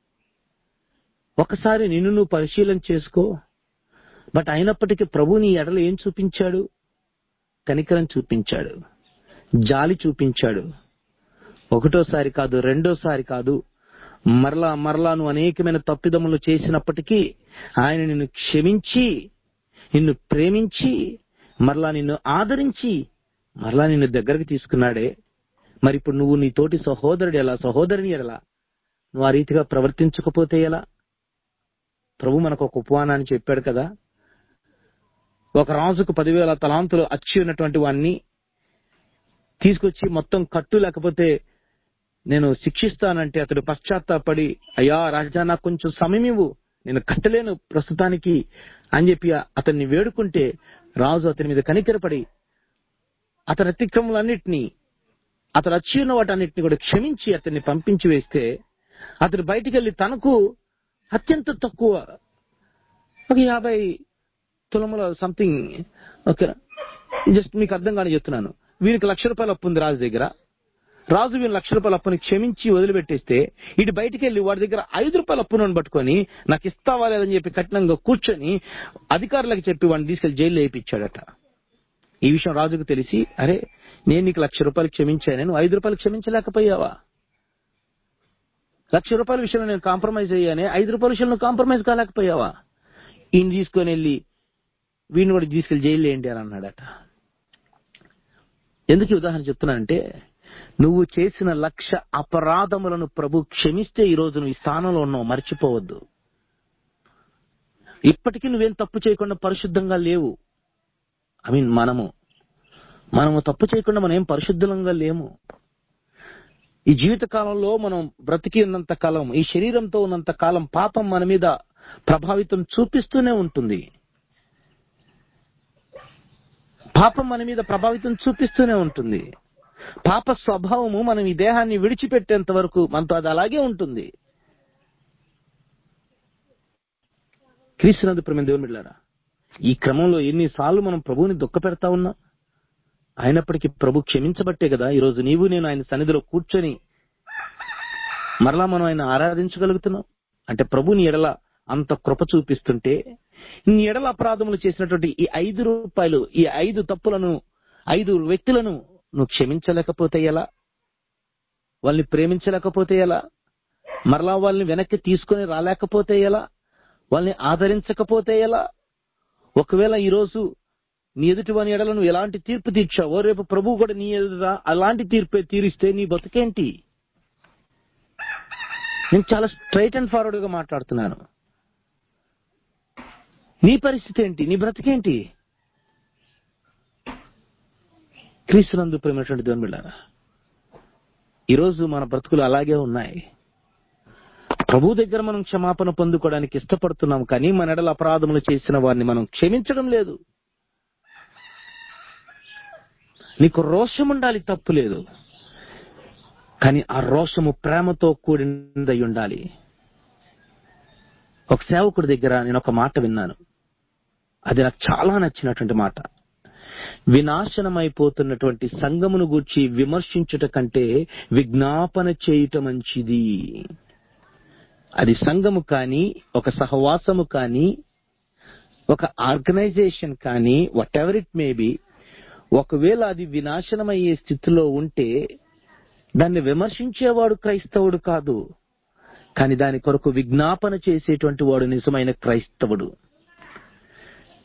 ఒకసారి నిన్ను నువ్వు పరిశీలన చేసుకో బట్ అయినప్పటికీ ప్రభు నీ ఎడలు ఏం చూపించాడు కనికరం చూపించాడు జాలి చూపించాడు ఒకటోసారి కాదు రెండోసారి కాదు మరలా మరలా నువ్వు అనేకమైన తప్పిదములు చేసినప్పటికీ ఆయన నిన్ను క్షమించి నిన్ను ప్రేమించి మరలా నిన్ను ఆదరించి మరలా నిన్ను దగ్గరకు తీసుకున్నాడే మరి ఇప్పుడు నువ్వు నీ తోటి సహోదరుడు ఎలా సహోదరుని ఎలా నువ్వు ఆ రీతిగా ప్రవర్తించకపోతే ఎలా ప్రభు మనకు ఒక ఉపమానాన్ని చెప్పాడు కదా ఒక రాజుకు పదివేల తలాంతులు అచ్చి ఉన్నటువంటి వాడిని తీసుకొచ్చి మొత్తం కట్టు లేకపోతే నేను శిక్షిస్తానంటే అతడు పశ్చాత్తాపడి అయ్యా రాజా నాకు కొంచెం సమయం ఇవ్వు నేను కట్టలేను ప్రస్తుతానికి అని చెప్పి అతన్ని వేడుకుంటే రాజు అతని మీద కనికరపడి అతని అతిక్రమలన్నిటినీ అతడు వచ్చి ఉన్న వాటన్నిటిని కూడా క్షమించి అతన్ని పంపించి వేస్తే అతడు బయటికి వెళ్లి తనకు అత్యంత తక్కువ ఒక యాభై తులముల సంథింగ్ ఓకే జస్ట్ మీకు అర్థం కాని చెప్తున్నాను వీరికి లక్ష రూపాయలు అప్పు ఉంది రాజు దగ్గర రాజు వీళ్ళ లక్ష రూపాయల అప్పుని క్షమించి వదిలిపెట్టేస్తే ఇటు బయటికి వెళ్లి వాడి దగ్గర ఐదు రూపాయల అప్పును పట్టుకొని నాకు ఇస్తావా లేదని చెప్పి కఠినంగా కూర్చొని అధికారులకు చెప్పి వాడిని తీసుకెళ్లి జైల్లో వేయించాడట ఈ విషయం రాజుకు తెలిసి అరే నేను నీకు లక్ష రూపాయలు క్షమించాను నువ్వు ఐదు రూపాయలు క్షమించలేకపోయావా లక్ష రూపాయల విషయంలో నేను కాంప్రమైజ్ అయ్యానే ఐదు రూపాయల విషయంలో కాంప్రమైజ్ కాలేకపోయావా ఈయన తీసుకొని వెళ్ళి వీడిని కూడా తీసుకెళ్లి జైలు ఏంటి అని అన్నాడట ఎందుకు ఈ ఉదాహరణ చెప్తున్నానంటే నువ్వు చేసిన లక్ష అపరాధములను ప్రభు క్షమిస్తే ఈ రోజు నువ్వు ఈ స్థానంలో ఉన్నావు మర్చిపోవద్దు ఇప్పటికీ నువ్వేం తప్పు చేయకుండా పరిశుద్ధంగా లేవు ఐ మీన్ మనము మనము తప్పు చేయకుండా మనం ఏం పరిశుద్ధంగా లేము ఈ జీవిత కాలంలో మనం బ్రతికి ఉన్నంత కాలం ఈ శరీరంతో ఉన్నంత కాలం పాపం మన మీద ప్రభావితం చూపిస్తూనే ఉంటుంది పాపం మన మీద ప్రభావితం చూపిస్తూనే ఉంటుంది పాప స్వభావము మనం ఈ దేహాన్ని విడిచిపెట్టేంత వరకు మనతో అది అలాగే ఉంటుంది క్రీస్తునందు ప్రేమ దేవుని బిడ్డారా ఈ క్రమంలో ఎన్నిసార్లు మనం ప్రభువుని దుఃఖ పెడతా ఉన్నాం అయినప్పటికీ ప్రభు క్షమించబట్టే కదా ఈరోజు నీవు నేను ఆయన సన్నిధిలో కూర్చొని మరలా మనం ఆయన ఆరాధించగలుగుతున్నాం అంటే ప్రభు నీ ఎడల అంత కృప చూపిస్తుంటే నీ ఎడల అపరాధములు చేసినటువంటి ఈ ఐదు రూపాయలు ఈ ఐదు తప్పులను ఐదు వ్యక్తులను నువ్వు క్షమించలేకపోతే ఎలా వాళ్ళని ప్రేమించలేకపోతే ఎలా మరలా వాళ్ళని వెనక్కి తీసుకొని రాలేకపోతే ఎలా వాళ్ళని ఆదరించకపోతే ఎలా ఒకవేళ ఈరోజు నీ ఎదుటి వాని ఎడల నువ్వు ఎలాంటి తీర్పు తీర్చావో రేపు ప్రభు కూడా నీ ఎదుట అలాంటి తీర్పే తీరిస్తే నీ బతుకేంటి నేను చాలా స్ట్రైట్ అండ్ ఫార్వర్డ్ గా మాట్లాడుతున్నాను నీ పరిస్థితి ఏంటి నీ బ్రతికేంటి క్రీస్తునందు ప్రేమటువంటి దేవుని బిళ్ళారా ఈరోజు మన బ్రతుకులు అలాగే ఉన్నాయి ప్రభు దగ్గర మనం క్షమాపణ పొందుకోవడానికి ఇష్టపడుతున్నాం కానీ మన ఎడల అపరాధములు చేసిన వారిని మనం క్షమించడం లేదు నీకు రోషం ఉండాలి తప్పు లేదు కానీ ఆ రోషము ప్రేమతో కూడినదై ఉండాలి ఒక సేవకుడి దగ్గర నేను ఒక మాట విన్నాను అది నాకు చాలా నచ్చినటువంటి మాట వినాశనమైపోతున్నటువంటి సంఘమును గూర్చి విమర్శించుట కంటే విజ్ఞాపన చేయుట మంచిది అది సంఘము కానీ ఒక సహవాసము కానీ ఒక ఆర్గనైజేషన్ కానీ whatever it may be ఒకవేళ అది వినాశనమయ్యే స్థితిలో ఉంటే దాన్ని విమర్శించేవాడు క్రైస్తవుడు కాదు కానీ దాని కొరకు విజ్ఞాపన చేసేటువంటి వాడు నిజమైన క్రైస్తవుడు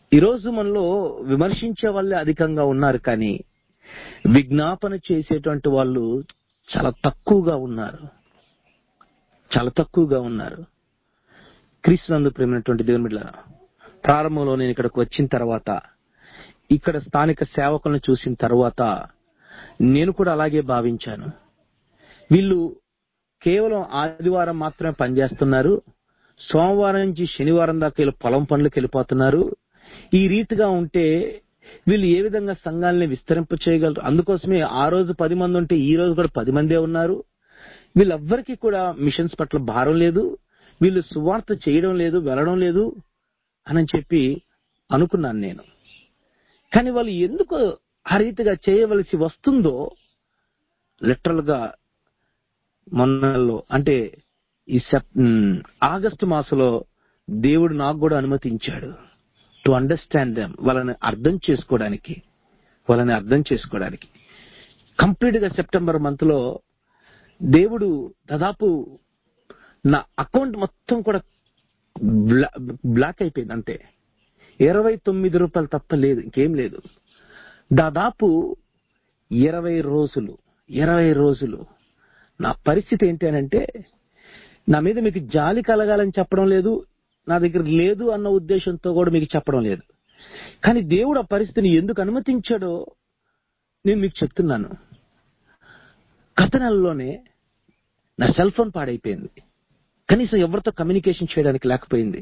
ఈరోజు మనలో విమర్శించే వాళ్ళే అధికంగా ఉన్నారు కానీ విజ్ఞాపన చేసేటువంటి వాళ్ళు చాలా తక్కువగా ఉన్నారు చాలా తక్కువగా ఉన్నారు క్రీస్తునందు ప్రేమైనటువంటి దేవుని బిడ్డ ప్రారంభంలో నేను ఇక్కడికి వచ్చిన తర్వాత ఇక్కడ స్థానిక సేవకులను చూసిన తర్వాత నేను కూడా అలాగే భావించాను వీళ్ళు కేవలం ఆదివారం మాత్రమే పనిచేస్తున్నారు సోమవారం నుంచి శనివారం దాకా వీళ్ళు పొలం పనులకు వెళ్ళిపోతున్నారు ఈ రీతిగా ఉంటే వీళ్ళు ఏ విధంగా సంఘాలని విస్తరింప చేయగలరు అందుకోసమే ఆ రోజు పది మంది ఉంటే ఈ రోజు కూడా పది మందే ఉన్నారు వీళ్ళెవ్వరికీ కూడా మిషన్స్ పట్ల భారం లేదు వీళ్ళు సువార్త చేయడం లేదు వెళ్ళడం లేదు అని చెప్పి అనుకున్నాను నేను కానీ వాళ్ళు ఎందుకు ఆ రీతిగా చేయవలసి వస్తుందో లిటరల్ గా మొన్నలో అంటే ఈ సెప్ ఉమ్, ఆగస్టు మాసంలో దేవుడు నాకు కూడా అనుమతించాడు టు అండర్స్టాండ్ దెమ్ వాళ్ళని అర్థం చేసుకోవడానికి వాళ్ళని అర్థం చేసుకోవడానికి కంప్లీట్ గా సెప్టెంబర్ మంత్ లో దేవుడు దాదాపు నా అకౌంట్ మొత్తం కూడా బ్లా- బ్లాక్ అయిపోయింది అంతే ఇరవై తొమ్మిది రూపాయలు తప్ప లేదు ఇంకేం లేదు దాదాపు ఇరవై రోజులు ఇరవై రోజులు నా పరిస్థితి ఏంటి అని అంటే నా మీద మీకు జాలి కలగాలని చెప్పడం లేదు నా దగ్గర లేదు అన్న ఉద్దేశంతో కూడా మీకు చెప్పడం లేదు కానీ దేవుడు ఆ పరిస్థితిని ఎందుకు అనుమతించాడో నేను మీకు చెప్తున్నాను గత నెలలోనే నా సెల్ ఫోన్ పాడైపోయింది కనీసం ఎవరితో కమ్యూనికేషన్ చేయడానికి లేకపోయింది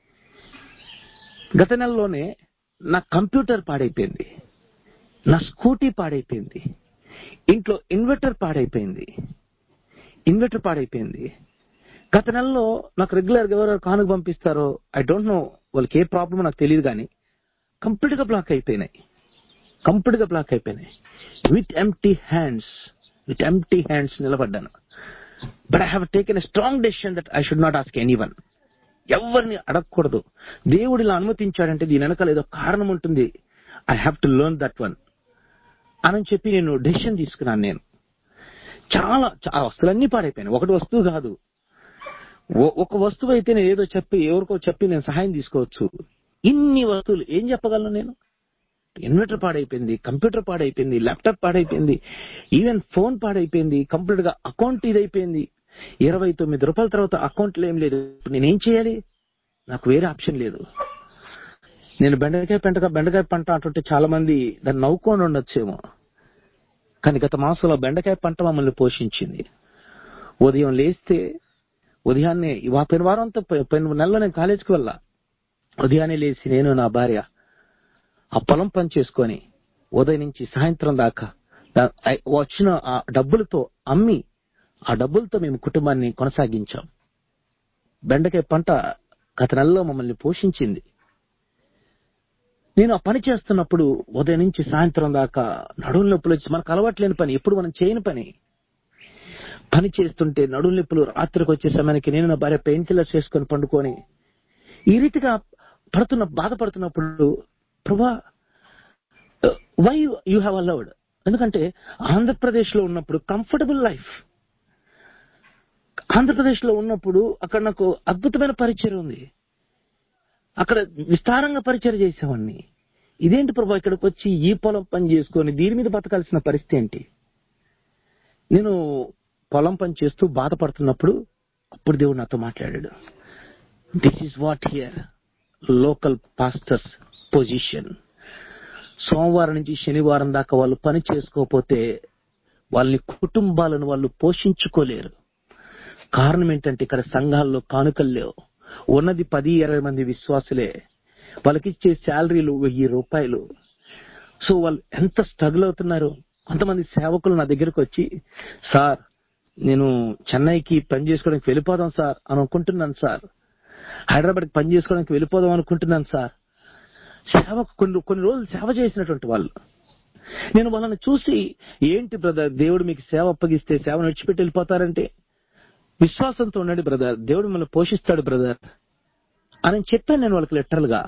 గత నెలలోనే నా కంప్యూటర్ పాడైపోయింది నా స్కూటీ పాడైపోయింది ఇంట్లో ఇన్వర్టర్ పాడైపోయింది ఇన్వర్టర్ పాడైపోయింది గత నెలలో నాకు రెగ్యులర్ గా ఎవరెవరు కానుక పంపిస్తారో ఐ డోంట్ నో వాళ్ళకి ఏ ప్రాబ్లమ్ నాకు తెలియదు కానీ కంప్లీట్ గా బ్లాక్ అయిపోయినాయి కంప్లీట్ గా బ్లాక్ అయిపోయినాయి with empty hands with empty hands నిలబడ్డాను but I have taken a strong decision that I should not ask any one ఎవరిని అడగకూడదు దేవుడు ఇలా అనుమతించాడంటే దీని వెనకాల ఏదో కారణం ఉంటుంది I have to learn that one అని చెప్పి నేను డెసిషన్ తీసుకున్నాను నేను చాలా ఆ వస్తువులన్నీ పాడైపోయాయి ఒకటి వస్తువు కాదు ఓ- ఒక వస్తువు అయితే నేను ఏదో చెప్పి ఎవరికో చెప్పి నేను సహాయం తీసుకోవచ్చు ఇన్ని వస్తువులు ఏం చెప్పగలను నేను ఇన్వర్టర్ పాడైపోయింది కంప్యూటర్ పాడైపోయింది ల్యాప్టాప్ పాడైపోయింది ఈవెన్ ఫోన్ పాడైపోయింది కంప్లీట్ గా అకౌంట్ ఇదైపోయింది ఇరవై తొమ్మిది రూపాయల తర్వాత అకౌంట్లో ఏం లేదు ఇప్పుడు నేనేం చేయాలి నాకు వేరే ఆప్షన్ లేదు నేను బెండకాయ పెంటగా బెండకాయ పంట అంటుంటే చాలా మంది దాన్ని నవ్వుకొని ఉండొచ్చేమో కానీ గత మాసంలో బెండకాయ పంట మమ్మల్ని పోషించింది ఉదయం లేస్తే ఉదయాన్నే ఇవా పోయిన వారం అంతా పోయి- పోయిన నెలలో నేను కాలేజీకి వెళ్ళా ఉదయాన్నే లేచి నేను నా భార్య ఆ పొలం పని చేసుకొని ఉదయం నుంచి సాయంత్రం దాకా దా- ఐ- వచ్చిన ఆ డబ్బులతో అమ్మి ఆ డబ్బులతో మేము కుటుంబాన్ని కొనసాగించాం బెండకాయ పంట గత నెలలో మమ్మల్ని పోషించింది నేను ఆ పని చేస్తున్నప్పుడు ఉదయం నుంచి సాయంత్రం దాకా నడుము నొప్పులు వచ్చి మనకు అలవాట్లేని పని ఎప్పుడు మనం చేయని పని పని చేస్తుంటే నడుము నొప్పులు రాత్రికి వచ్చే సమయానికి నేను నా భార్య పెయిన్ కిల్లర్స్ చేసుకొని పండుకొని ఈ రీతిగా పడుతున్న బాధపడుతున్నప్పుడు ప్రభా వై యూ హ్యావ్ అలౌడ్ ఎందుకంటే ఆంధ్రప్రదేశ్ లో ఉన్నప్పుడు కంఫర్టబుల్ లైఫ్ ఆంధ్రప్రదేశ్ లో ఉన్నప్పుడు అక్కడ నాకు అద్భుతమైన పరిచయం ఉంది అక్కడ విస్తారంగా పరిచయం చేసేవాడిని ఇదేంటి ప్రభా ఇక్కడికి వచ్చి ఈ పొలం పని చేసుకొని దీని మీద బతకాల్సిన పరిస్థితి ఏంటి నేను పొలం పని చేస్తూ బాధపడుతున్నప్పుడు అప్పుడు దేవుడు నాతో మాట్లాడాడు this is what here local pastors position సోమవారం నుంచి శనివారం దాకా వాళ్ళు పని చేసుకోకపోతే వాళ్ళని కుటుంబాలను వాళ్ళు పోషించుకోలేరు కారణం ఏంటంటే ఇక్కడ సంఘాల్లో కానుకలు లేవు ఉన్నది పది ఇరవై మంది విశ్వాసులే వాళ్ళకి ఇచ్చే శాలరీలు వెయ్యి రూపాయలు సో వాళ్ళు ఎంత స్ట్రగుల్ అవుతున్నారు కొంతమంది సేవకులు నా దగ్గరకు వచ్చి సార్ నేను చెన్నైకి పని చేసుకోవడానికి వెళ్ళిపోదాం సార్ అని అనుకుంటున్నాను సార్ హైదరాబాద్కి పని చేసుకోవడానికి వెళ్ళిపోదాం అనుకుంటున్నాను సార్ సేవ కొన్ని కొన్ని రోజులు సేవ చేసినటువంటి వాళ్ళు నేను వాళ్ళని చూసి ఏంటి బ్రదర్ దేవుడు మీకు సేవ అప్పగిస్తే సేవను విడిచిపెట్టి వెళ్ళిపోతారంటే విశ్వాసంతో ఉండండి బ్రదర్ దేవుడు మిమ్మల్ని పోషిస్తాడు బ్రదర్ అని చెప్పాను నేను వాళ్ళకి literal గా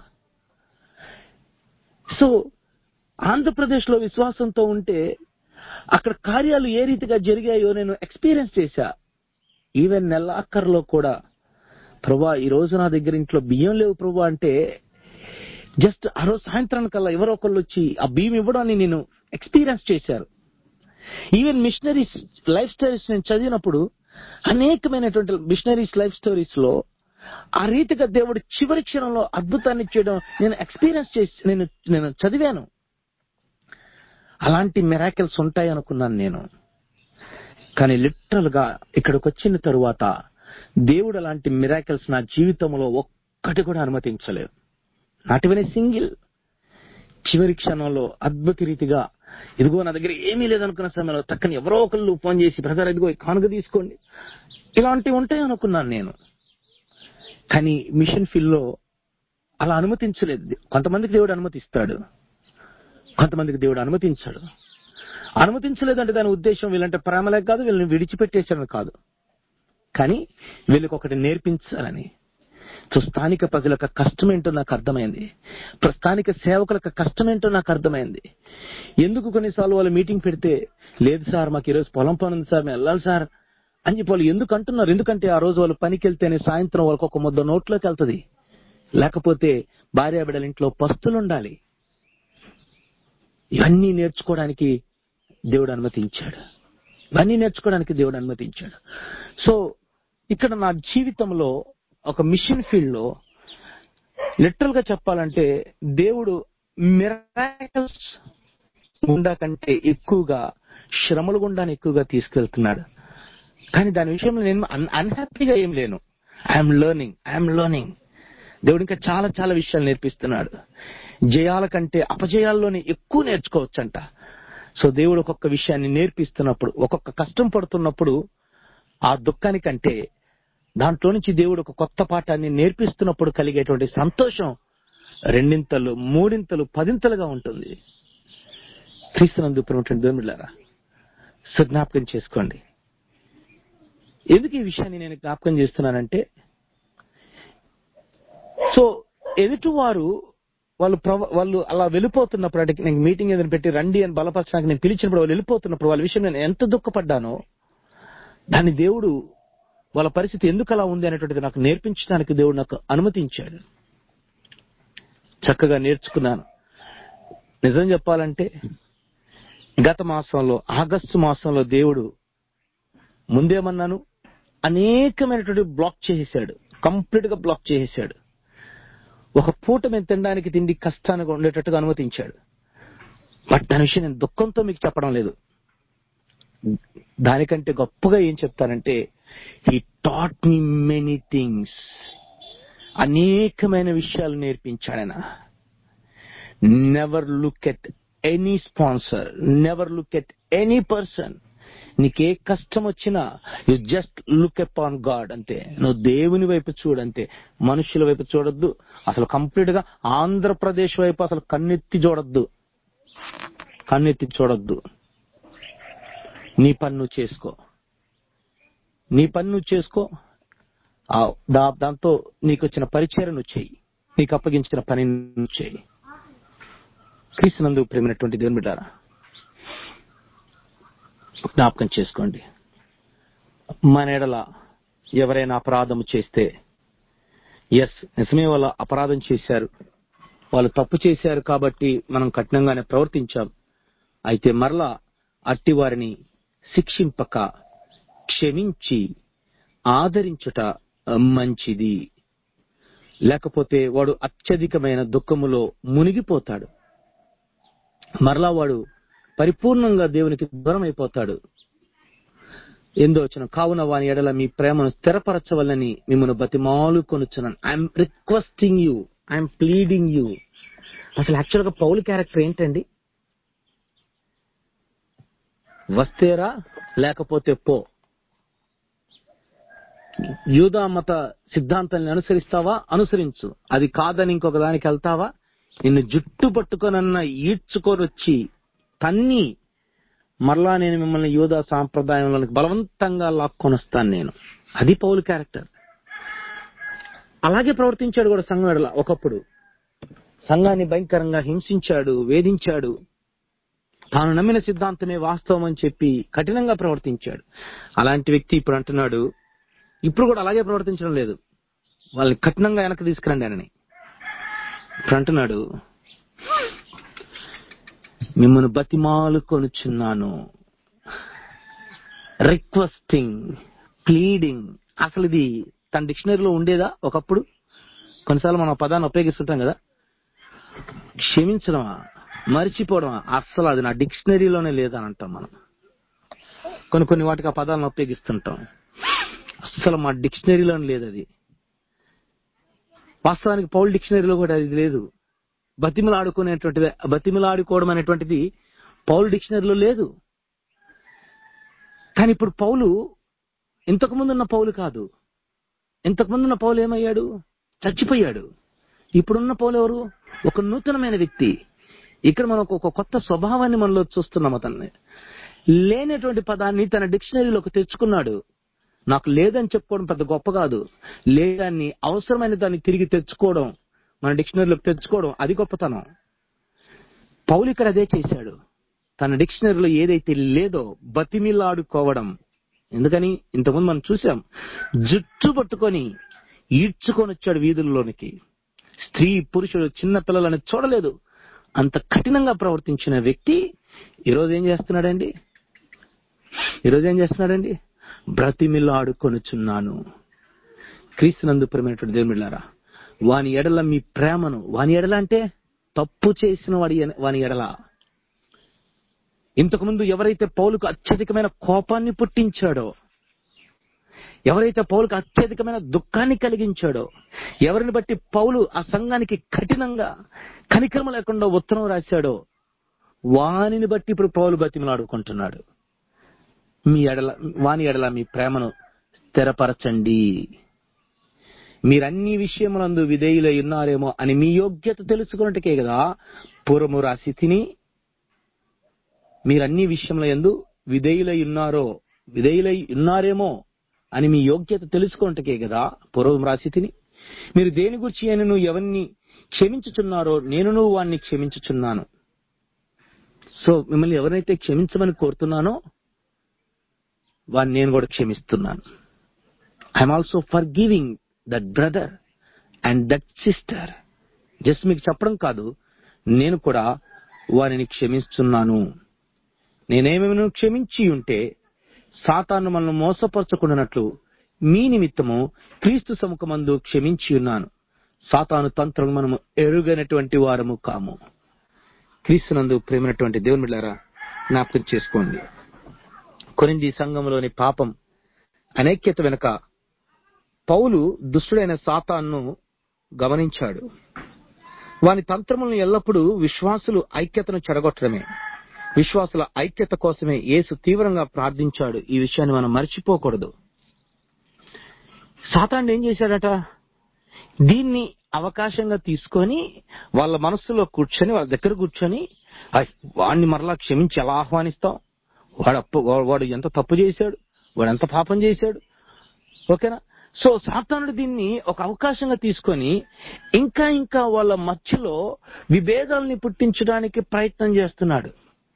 సో ఆంధ్రప్రదేశ్ లో విశ్వాసంతో ఉంటే అక్కడ కార్యాలు ఏ రీతిగా జరిగాయో నేను ఎక్స్పీరియన్స్ చేశా ఈవెన్ నెలాఖరులో కూడా ప్రభా ఈ రోజు నా దగ్గర ఇంట్లో బియ్యం లేవు ప్రభా అంటే జస్ట్ ఆ రోజు సాయంత్రానికల్లా ఎవరో ఒకళ్ళు వచ్చి ఆ భీమ్ ఇవ్వడాన్ని నేను ఎక్స్పీరియన్స్ చేశారు ఈవెన్ మిషనరీస్ లైఫ్ స్టోరీస్ నేను చదివినప్పుడు అనేకమైనటువంటి మిషనరీస్ లైఫ్ స్టోరీస్ లో ఆ రీతిగా దేవుడు చివరి క్షణంలో అద్భుతాన్ని చేయడం నేను ఎక్స్పీరియన్స్ చేసి నేను నేను చదివాను అలాంటి మెరాకిల్స్ ఉంటాయి అనుకున్నాను నేను కానీ లిటరల్ గా ఇక్కడికి వచ్చిన తరువాత దేవుడు అలాంటి మిరాకిల్స్ నా జీవితంలో ఒక్కటి కూడా అనుమతించలేదు నాట్ ఈవెన్ ఏ సింగిల్ చివరి క్షణంలో అద్భుత రీతిగా ఇదిగో నా దగ్గర ఏమీ లేదనుకున్న సమయంలో తక్కని ఎవరో ఒకళ్ళు ఫోన్ చేసి బ్రదర్ ఇదిగో ఈ కానుక తీసుకోండి ఇలాంటివి ఉంటాయి అనుకున్నాను నేను కానీ మిషన్ ఫీల్డ్ లో అలా అనుమతించలేదు కొంతమందికి దేవుడు అనుమతిస్తాడు కొంతమందికి దేవుడు అనుమతించాడు అనుమతించలేదంటే దాని ఉద్దేశం వీళ్ళంటే ప్రేమలే కాదు వీళ్ళని విడిచిపెట్టేసారని కాదు కానీ వీళ్ళకి ఒకటి నేర్పించాలని సో స్థానిక ప్రజల యొక్క కష్టం ఏంటో నాకు అర్థమైంది ప్ర- స్థానిక సేవకుల యొక్క కష్టం ఏంటో నాకు అర్థమైంది ఎందుకు కొన్నిసార్లు వాళ్ళు మీటింగ్ పెడితే లేదు సార్ మాకు ఈరోజు పొలం పని ఉంది సార్ మేము వెళ్ళాలి సార్ అని చెప్పి వాళ్ళు ఎందుకు అంటున్నారు ఎందుకంటే ఆ రోజు వాళ్ళు పనికి వెళ్తేనే సాయంత్రం వాళ్ళకి ఒక ముద్ద నోట్లోకి వెళ్తది లేకపోతే భార్య బిడ్డల ఇంట్లో పస్తులు ఉండాలి ఇవన్నీ నేర్చుకోవడానికి దేవుడు అనుమతించాడు ఇవన్నీ నేర్చుకోవడానికి దేవుడు అనుమతించాడు సో ఇక్కడ నా జీవితంలో ఒక మిషన్ ఫీల్డ్ లో లిటరల్ గా చెప్పాలంటే దేవుడు మిరాకల్స్ గుండా కంటే ఎక్కువగా శ్రమలు గుండానే ఎక్కువగా తీసుకెళ్తున్నాడు కానీ దాని విషయంలో నేను అన్హ్యాపీగా ఏం లేను ఐఎమ్ లెర్నింగ్ ఐఎమ్ లెర్నింగ్ దేవుడు ఇంకా చాలా చాలా విషయాలు నేర్పిస్తున్నాడు జయాల కంటే అపజయాల్లోనే ఎక్కువ నేర్చుకోవచ్చంట సో దేవుడు ఒక్కొక్క విషయాన్ని నేర్పిస్తున్నప్పుడు ఒక్కొక్క కష్టం పడుతున్నప్పుడు ఆ దుఃఖానికంటే దాంట్లో నుంచి దేవుడు ఒక కొత్త పాఠాన్ని నేర్పిస్తున్నప్పుడు కలిగేటువంటి సంతోషం రెండింతలు మూడింతలు పదింతలుగా ఉంటుంది క్రీస్తునందు ప్రేమటువంటి దేవుమిళ్ళారా సో జ్ఞాపకం చేసుకోండి ఎందుకు ఈ విషయాన్ని నేను జ్ఞాపకం చేస్తున్నానంటే సో ఎదుటివారు వాళ్ళు ప్రవ- వాళ్ళు అలా వెళ్ళిపోతున్నప్పుడు అంటే నేను మీటింగ్ ఏదైనా పెట్టి రండి అని బలపరచడానికి నేను పిలిచినప్పుడు వాళ్ళు వెళ్ళిపోతున్నప్పుడు వాళ్ళ విషయం నేను ఎంత దుఃఖపడ్డానో దాన్ని దేవుడు వాళ్ళ పరిస్థితి ఎందుకు అలా ఉంది అనేటువంటిది నాకు నేర్పించడానికి దేవుడు నాకు అనుమతించాడు చక్కగా నేర్చుకున్నాను నిజం చెప్పాలంటే గత మాసంలో ఆగస్టు మాసంలో దేవుడు ముందేమన్నాను అనేకమైనటువంటి బ్లాక్ చేసేసాడు కంప్లీట్ గా బ్లాక్ చేసేసాడు ఒక పూట మేము తినడానికి తిండి కష్టానికి ఉండేటట్టుగా అనుమతించాడు బట్ దాని విషయం నేను దుఃఖంతో మీకు చెప్పడం లేదు దానికంటే గొప్పగా ఏం చెప్తానంటే he taught me many things అనేకమైన విషయాలు నేర్పించాడు ఆయన never look at any sponsor never look at any person నీకే కష్టం వచ్చినా you just look up on God అంతే నువ్వు దేవుని వైపు చూడంతే మనుషుల వైపు చూడొద్దు అసలు కంప్లీట్ గా ఆంధ్రప్రదేశ్ వైపు అసలు కన్నెత్తి చూడొద్దు కన్నెత్తి చూడొద్దు నీ పని నువ్వు చేసుకో నీ పని నువ్వు చేసుకో ఆ దా- దాంతో నీకు వచ్చిన పరిచయం నువ్వు చెయ్యి నీకు అప్పగించిన పని నువ్వు చెయ్యి క్రీస్తునందు ప్రేమైనటువంటి దేవుని బిడ్డారా జ్ఞాపకం చేసుకోండి మన ఎడల ఎవరైనా అపరాధం చేస్తే ఎస్ నిజమే వాళ్ళ అపరాధం చేశారు వాళ్ళు తప్పు చేశారు కాబట్టి మనం కఠినంగానే ప్రవర్తించాం అయితే మరలా అట్టి వారిని శిక్షింపక క్షమించి ఆదరించుట మంచిది లేకపోతే వాడు అత్యధికమైన దుఃఖములో మునిగిపోతాడు మరలా వాడు పరిపూర్ణంగా దేవునికి దూరం అయిపోతాడు ఎందో వచ్చిన కావున వాని ఎడల మీ ప్రేమను స్థిరపరచవలని మిమ్మల్ని బతిమాలు కొనుచున్నాను I'm requesting you I'm pleading you అసలు యాక్చువల్ గా పౌల్ క్యారెక్టర్ ఏంటండి వస్తేరా లేకపోతే పో యూదా మత సిద్ధాంతాన్ని అనుసరిస్తావా అనుసరించు అది కాదని ఇంకొక దానికి వెళ్తావా నిన్ను జుట్టు పట్టుకొనన్న ఈడ్చుకొని వచ్చి తన్ని మరలా నేను మిమ్మల్ని యూదా సాంప్రదాయంలోనికి బలవంతంగా లాక్కొనొస్తాను నేను అది పౌలు క్యారెక్టర్ అలాగే ప్రవర్తించాడు కూడా సంఘం ఎడల ఒకప్పుడు సంఘాన్ని భయంకరంగా హింసించాడు వేధించాడు తాను నమ్మిన సిద్ధాంతమే వాస్తవం అని చెప్పి కఠినంగా ప్రవర్తించాడు అలాంటి వ్యక్తి ఇప్పుడు అంటున్నాడు ఇప్పుడు కూడా అలాగే ప్రవర్తించడం లేదు వాళ్ళని కఠినంగా వెనక్కి తీసుకురండి అని ఇప్పుడు అంటున్నాడు మిమ్మల్ని బతిమాలు కొనుచున్నాను రిక్వెస్టింగ్ ప్లీడింగ్ అసలు ఇది తన డిక్షనరీలో ఉండేదా ఒకప్పుడు కొన్నిసార్లు మనం ఆ పదాన్ని ఉపయోగిస్తుంటాం కదా క్షమించడమా మర్చిపోవడమా అస్సలు అది నా డిక్షనరీలోనే లేదని అంటాం మనం కొన్ని కొన్ని వాటికి ఆ పదాలను ఉపయోగిస్తుంటాం అస్సలు మా డిక్షనరీలోనే లేదు అది వాస్తవానికి పౌల్ డిక్షనరీలో కూడా అది లేదు బతిమలాడుకునేటువంటిది బతిమలాడుకోవడం అనేటువంటిది పౌల్ డిక్షనరీలో లేదు కానీ ఇప్పుడు పౌలు ఇంతకు ముందున్న పౌలు కాదు ఇంతకు ముందున్న పౌలు ఏమయ్యాడు చచ్చిపోయాడు ఇప్పుడున్న పౌలు ఎవరు ఒక నూతనమైన వ్యక్తి ఇక్కడ మనం ఒక కొత్త స్వభావాన్ని మనలో చూస్తున్నాం అతన్ని లేనటువంటి పదాన్ని తన డిక్షనరీలోకి తెచ్చుకున్నాడు నాకు లేదని చెప్పుకోవడం పెద్ద గొప్ప కాదు లేదాన్ని అవసరమైన దాన్ని తిరిగి తెచ్చుకోవడం మన డిక్షనరీలోకి తెచ్చుకోవడం అది గొప్పతనం పౌలు ఇక్కడ అదే చేశాడు తన డిక్షనరీలో ఏదైతే లేదో బతిమిలాడుకోవడం ఎందుకని ఇంతకుముందు మనం చూసాం జుట్టు పట్టుకొని ఈడ్చుకొని వచ్చాడు వీధుల్లోనికి స్త్రీ పురుషుడు చిన్న పిల్లలని చూడలేదు అంత కఠినంగా ప్రవర్తించిన వ్యక్తి ఈరోజు ఏం చేస్తున్నాడండి ఈరోజు ఏం చేస్తున్నాడండి బ్రతిమిలాడుకొనుచున్నాను క్రీస్తునందు ప్రేమైనటువంటి దేవుమిళ్ళారా వాని ఎడల మీ ప్రేమను వాని ఎడల అంటే తప్పు చేసిన వాడి వాని ఎడల ఇంతకుముందు ఎవరైతే పౌలుకు అత్యధికమైన కోపాన్ని పుట్టించాడో ఎవరైతే పౌలుకు అత్యధికమైన దుఃఖాన్ని కలిగించాడో ఎవరిని బట్టి పౌలు ఆ సంఘానికి కఠినంగా కనికరమ లేకుండా ఉత్తరం రాశాడో వానిని బట్టి ఇప్పుడు పౌలు బతిమలాడుకుంటున్నాడు మీ ఎడల వాని ఎడల మీ ప్రేమను స్థిరపరచండి మీరన్ని విషయములందు విధేయులై ఉన్నారేమో అని మీ యోగ్యత తెలుసుకున్నట్టుకే కదా పూర్వము రాసి తిని మీరన్ని విషయముల ఎందు విధేయులై ఉన్నారో విధేయులై ఉన్నారేమో అని మీ యోగ్యత తెలుసుకున్నట్టుకే కదా పూర్వం రాసి తిని మీరు దేని గురించి నేను ఎవరిని క్షమించుచున్నారో నేనును వాణ్ణి క్షమించుచున్నాను సో మిమ్మల్ని ఎవరైతే క్షమించమని కోరుతున్నానో వాడిని నేను కూడా క్షమిస్తున్నాను I'm also forgiving that brother and that sister just మీకు చెప్పడం కాదు నేను కూడా వారిని క్షమిస్తున్నాను నేనేమేమి క్షమించి ఉంటే సాతాను మనల్ని మోసపరచకుండానట్లు మీ నిమిత్తము క్రీస్తు సముఖమందు క్షమించి ఉన్నాను సాతాను తంత్రం మనము ఎరుగనటువంటి వారము కాము క్రీస్తునందు ప్రేమైనటువంటి దేవుని బిడ్డారా జ్ఞాపకం చేసుకోండి కొరింది సంఘంలోని పాపం అనైక్యత వెనుక పౌలు దుష్టుడైన సాతాన్ను గమనించాడు వాని తంత్రములను ఎల్లప్పుడూ విశ్వాసులు ఐక్యతను చెడగొట్టడమే విశ్వాసుల ఐక్యత కోసమే యేసు తీవ్రంగా ప్రార్థించాడు ఈ విషయాన్ని మనం మర్చిపోకూడదు సాతాండు ఏం చేశాడట దీన్ని అవకాశంగా తీసుకొని వాళ్ళ మనస్సులో కూర్చొని వాళ్ళ దగ్గర కూర్చొని "అయ్, వాడిని మరలా క్షమించి ఎలా ఆహ్వానిస్తాం వాడు అప్పు వాడు ఎంత తప్పు చేశాడు వాడు ఎంత పాపం చేశాడు ఓకేనా సో సాతానుడు దీన్ని ఒక అవకాశంగా తీసుకొని ఇంకా ఇంకా వాళ్ళ మధ్యలో విభేదాల్ని పుట్టించడానికి ప్రయత్నం చేస్తున్నాడు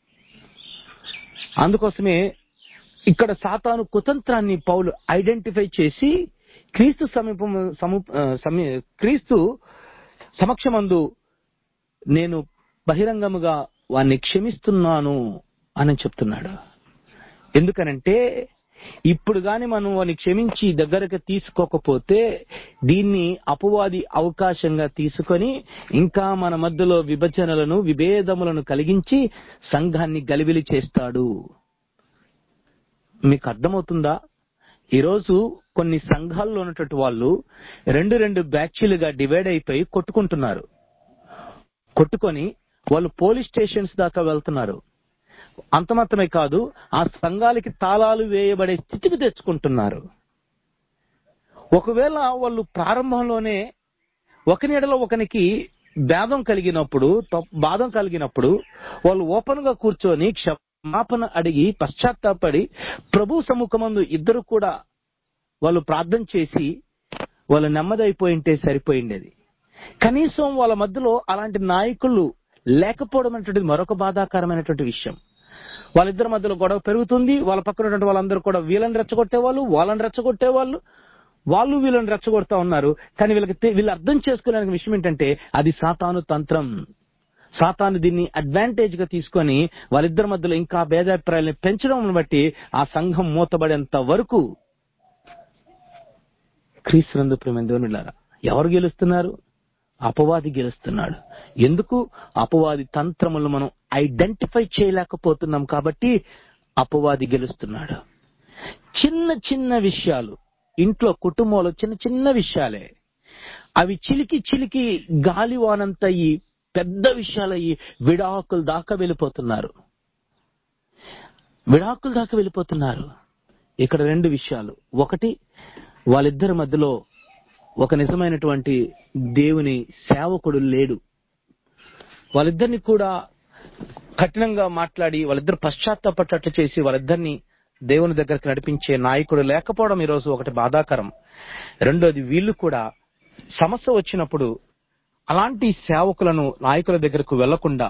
అందుకోసమే ఇక్కడ సాతాను కుతంత్రాన్ని పౌలు ఐడెంటిఫై చేసి క్రీస్తు సమీపం సము- ఆ, సమీ- క్రీస్తు సమక్షమందు నేను బహిరంగముగా వారిని క్షమిస్తున్నాను అని చెప్తున్నాడు ఎందుకనంటే ఇప్పుడు గాని మనం వారిని క్షమించి దగ్గరకు తీసుకోకపోతే దీన్ని అపవాది అవకాశంగా తీసుకొని ఇంకా మన మధ్యలో విభజనలను విభేదములను కలిగించి సంఘాన్ని గలిబిలి చేస్తాడు మీకు అర్థమవుతుందా ఈరోజు కొన్ని సంఘాల్లో ఉన్నటువంటి వాళ్ళు రెండు రెండు బ్యాచ్లుగా డివైడ్ అయిపోయి కొట్టుకుంటున్నారు కొట్టుకొని వాళ్ళు పోలీస్ స్టేషన్స్ దాకా వెళ్తున్నారు అంత మాత్రమే కాదు ఆ సంఘాలకి తాళాలు వేయబడే స్థితికి తెచ్చుకుంటున్నారు ఒకవేళ వాళ్ళు ప్రారంభంలోనే ఒకని ఎడలో ఒకనికి భేదం కలిగినప్పుడు తప్- బాధం కలిగినప్పుడు వాళ్ళు ఓపెన్ గా కూర్చొని క్షమాపణ అడిగి పశ్చాత్తాపడి ప్రభు సముఖమందు ఇద్దరు కూడా వాళ్ళు ప్రార్థన చేసి వాళ్ళు నెమ్మదైపోయి ఉంటే సరిపోయిండేది కనీసం వాళ్ళ మధ్యలో అలాంటి నాయకులు లేకపోవడం అనేటువంటిది మరొక బాధాకరమైనటువంటి విషయం వాళ్ళిద్దరి మధ్యలో గొడవ పెరుగుతుంది వాళ్ళ పక్కన ఉన్నటువంటి వాళ్ళందరూ కూడా వీళ్ళని రెచ్చగొట్టేవాళ్ళు వాళ్ళని రెచ్చగొట్టేవాళ్ళు వాళ్ళు వీళ్ళని రెచ్చగొడతా ఉన్నారు కానీ వీళ్ళకి తె- వీళ్ళు అర్థం చేసుకోలేని విషయం ఏంటంటే అది సాతాను తంత్రం సాతాను దీన్ని అడ్వాంటేజ్ గా తీసుకొని వాళ్ళిద్దరి మధ్యలో ఇంకా భేదాభిప్రాయాలను పెంచడం బట్టి ఆ సంఘం మూతబడేంత వరకు క్రీస్తునందు ప్రేమ దేవునిలారా ఎవరు గెలుస్తున్నారు అపవాది గెలుస్తున్నాడు ఎందుకు అపవాది తంత్రములు మనం ఐడెంటిఫై చేయలేకపోతున్నాం కాబట్టి అపవాది గెలుస్తున్నాడు చిన్న చిన్న విషయాలు ఇంట్లో కుటుంబంలో చిన్న చిన్న విషయాలే అవి చిలికి చిలికి గాలివానంత ఈ పెద్ద విషయాలయ్యి విడాకులు దాకా వెళ్ళిపోతున్నారు విడాకులు దాకా వెళ్ళిపోతున్నారు ఇక్కడ రెండు విషయాలు ఒకటి వాళ్ళిద్దరి మధ్యలో ఒక నిజమైనటువంటి దేవుని సేవకుడు లేడు వాళ్ళిద్దరిని కూడా కఠినంగా మాట్లాడి వాళ్ళిద్దరు పశ్చాత్తాపట్టట్లు చేసి వాళ్ళిద్దరిని దేవుని దగ్గరికి నడిపించే నాయకుడు లేకపోవడం ఈరోజు ఒకటి బాధాకరం రెండోది వీళ్ళు కూడా సమస్య వచ్చినప్పుడు అలాంటి సేవకులను నాయకుల దగ్గరకు వెళ్లకుండా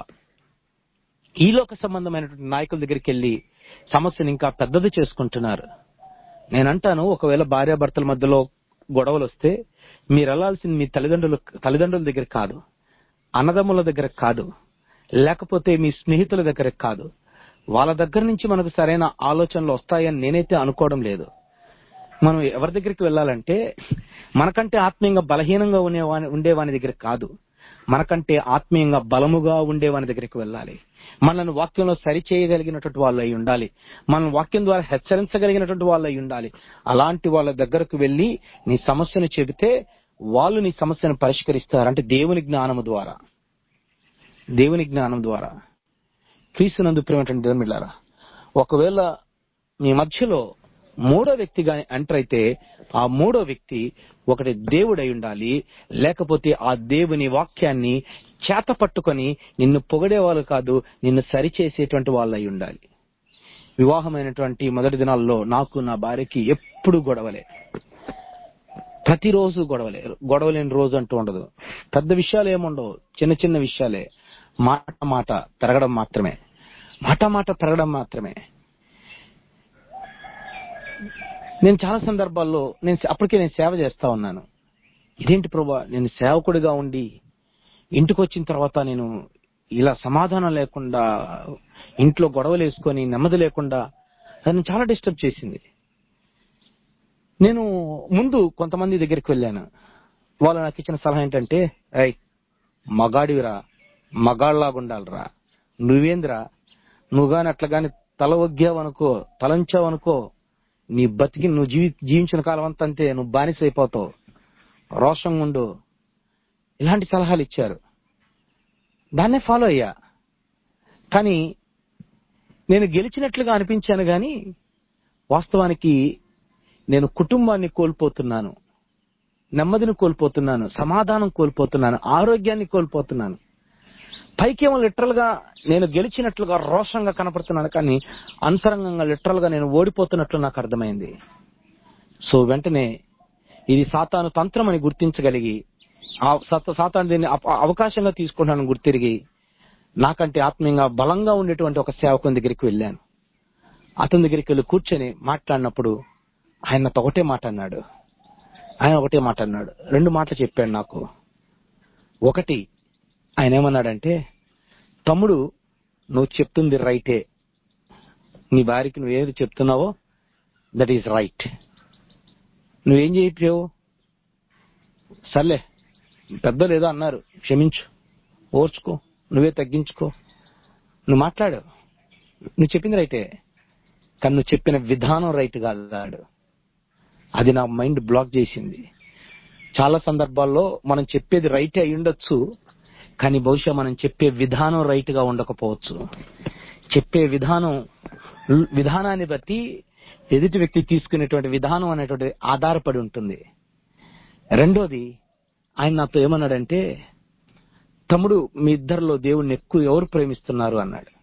ఈలోక సంబంధమైనటువంటి నాయకుల దగ్గరికి వెళ్లి సమస్యను ఇంకా పెద్దది చేసుకుంటున్నారు నేనంటాను ఒకవేళ భార్యాభర్తల మధ్యలో గొడవలు వస్తే మీరు వెళ్లాల్సింది మీ తల్లిదండ్రులు తల్లిదండ్రుల దగ్గర కాదు అన్నదమ్ముల దగ్గర కాదు లేకపోతే మీ స్నేహితుల దగ్గర కాదు వాళ్ళ దగ్గర నుంచి మనకు సరైన ఆలోచనలు వస్తాయని నేనైతే అనుకోవడం లేదు మనం ఎవరి దగ్గరికి వెళ్ళాలంటే మనకంటే ఆత్మీయంగా బలహీనంగా ఉండేవాని ఉండేవాని దగ్గర కాదు మనకంటే ఆత్మీయంగా బలముగా ఉండేవాని దగ్గరికి వెళ్ళాలి మనల్ని వాక్యంలో సరి చేయగలిగినటువంటి వాళ్ళు అయి ఉండాలి మనం వాక్యం ద్వారా హెచ్చరించగలిగినటువంటి వాళ్ళు అయి ఉండాలి అలాంటి వాళ్ళ దగ్గరకు వెళ్ళి నీ సమస్యను చెబితే వాళ్ళు నీ సమస్యను పరిష్కరిస్తారు అంటే దేవుని జ్ఞానము ద్వారా దేవుని జ్ఞానం ద్వారా క్రీస్తునందు ప్రేమటువంటి దేవుని బిడ్డలారా ఒకవేళ మీ మధ్యలో మూడో వ్యక్తి గాని ఎంటర్ అయితే ఆ మూడో వ్యక్తి ఒకటి దేవుడై ఉండాలి లేకపోతే ఆ దేవుని వాక్యాన్ని చేత పట్టుకొని నిన్ను పొగడేవాళ్ళు కాదు నిన్ను సరిచేసేటువంటి వాళ్ళు అయి ఉండాలి వివాహమైనటువంటి మొదటి దినాల్లో నాకు నా భార్యకి ఎప్పుడు గొడవలే ప్రతిరోజు గొడవలే గొడవలేని రోజు అంటూ ఉండదు పెద్ద విషయాలు ఏముండవు చిన్న చిన్న విషయాలే మాట మాట పెరగడం మాత్రమే మాట మాట పెరగడం మాత్రమే నేను చాలా సందర్భాల్లో నేను అప్పటికే నేను సేవ చేస్తా ఉన్నాను ఇదేంటి ప్రభా నేను సేవకుడిగా ఉండి ఇంటికి వచ్చిన తర్వాత నేను ఇలా సమాధానం లేకుండా ఇంట్లో గొడవలు వేసుకొని నెమ్మది లేకుండా అది నన్ను చాలా డిస్టర్బ్ చేసింది నేను ముందు కొంతమంది దగ్గరికి వెళ్ళాను వాళ్ళు నాకు ఇచ్చిన సలహా ఏంటంటే ఐ మగాడివిరా మగాళ్ళలాగా ఉండాలిరా నువ్వేంద్రా నువ్వు గాని అట్లా గాని తల ఒగ్గావనుకో తలంచావనుకో నీ బతికి నువ్వు జీవి జీవించిన కాలం అంతా అంతే నువ్వు బానిస అయిపోతావు రోషంగా ఉండు ఇలాంటి సలహాలు ఇచ్చారు దాన్నే ఫాలో అయ్యా కానీ నేను గెలిచినట్లుగా అనిపించాను గాని వాస్తవానికి నేను కుటుంబాన్ని కోల్పోతున్నాను నెమ్మదిని కోల్పోతున్నాను సమాధానం కోల్పోతున్నాను ఆరోగ్యాన్ని కోల్పోతున్నాను పైకేమో లిటరల్ గా నేను గెలిచినట్లుగా రోషంగా కనపడుతున్నాను కానీ అంతరంగంగా లిటరల్ గా నేను ఓడిపోతున్నట్లు నాకు అర్థమైంది సో వెంటనే ఇది సాతాను తంత్రం అని గుర్తించగలిగి ఆ సత- సాతాను దీన్ని అప- అవకాశంగా తీసుకుంటానని గుర్తిరిగి నాకంటే ఆత్మీయంగా బలంగా ఉండేటువంటి ఒక సేవకుని దగ్గరికి వెళ్ళాను అతని దగ్గరికి వెళ్ళి కూర్చొని మాట్లాడినప్పుడు ఆయన నాతో ఒకటే మాట అన్నాడు ఆయన ఒకటే మాట అన్నాడు రెండు మాటలు చెప్పాడు నాకు ఒకటి ఆయన ఏమన్నాడంటే తమ్ముడు నువ్వు చెప్తుంది రైటే నీ భార్యకి నువ్వేది చెప్తున్నావో దట్ ఈస్ రైట్ నువ్వేం చేయట్లేవు సర్లే పెద్దలు ఏదో అన్నారు క్షమించు ఓర్చుకో నువ్వే తగ్గించుకో నువ్వు మాట్లాడు నువ్వు చెప్పింది రైటే కానీ నువ్వు చెప్పిన విధానం రైట్ కాదు అది నా మైండ్ బ్లాక్ చేసింది చాలా సందర్భాల్లో మనం చెప్పేది రైట్ అయి ఉండొచ్చు కానీ బహుశా మనం చెప్పే విధానం రైట్ గా ఉండకపోవచ్చు చెప్పే విధానం విధానాన్ని బట్టి ఎదుటి వ్యక్తి తీసుకునేటువంటి విధానం అనేటువంటి ఆధారపడి ఉంటుంది రెండోది ఆయన నాతో ఏమన్నాడంటే తమ్ముడు మీ ఇద్దరిలో దేవుణ్ణి ఎక్కువ ఎవరు ప్రేమిస్తున్నారు అన్నాడు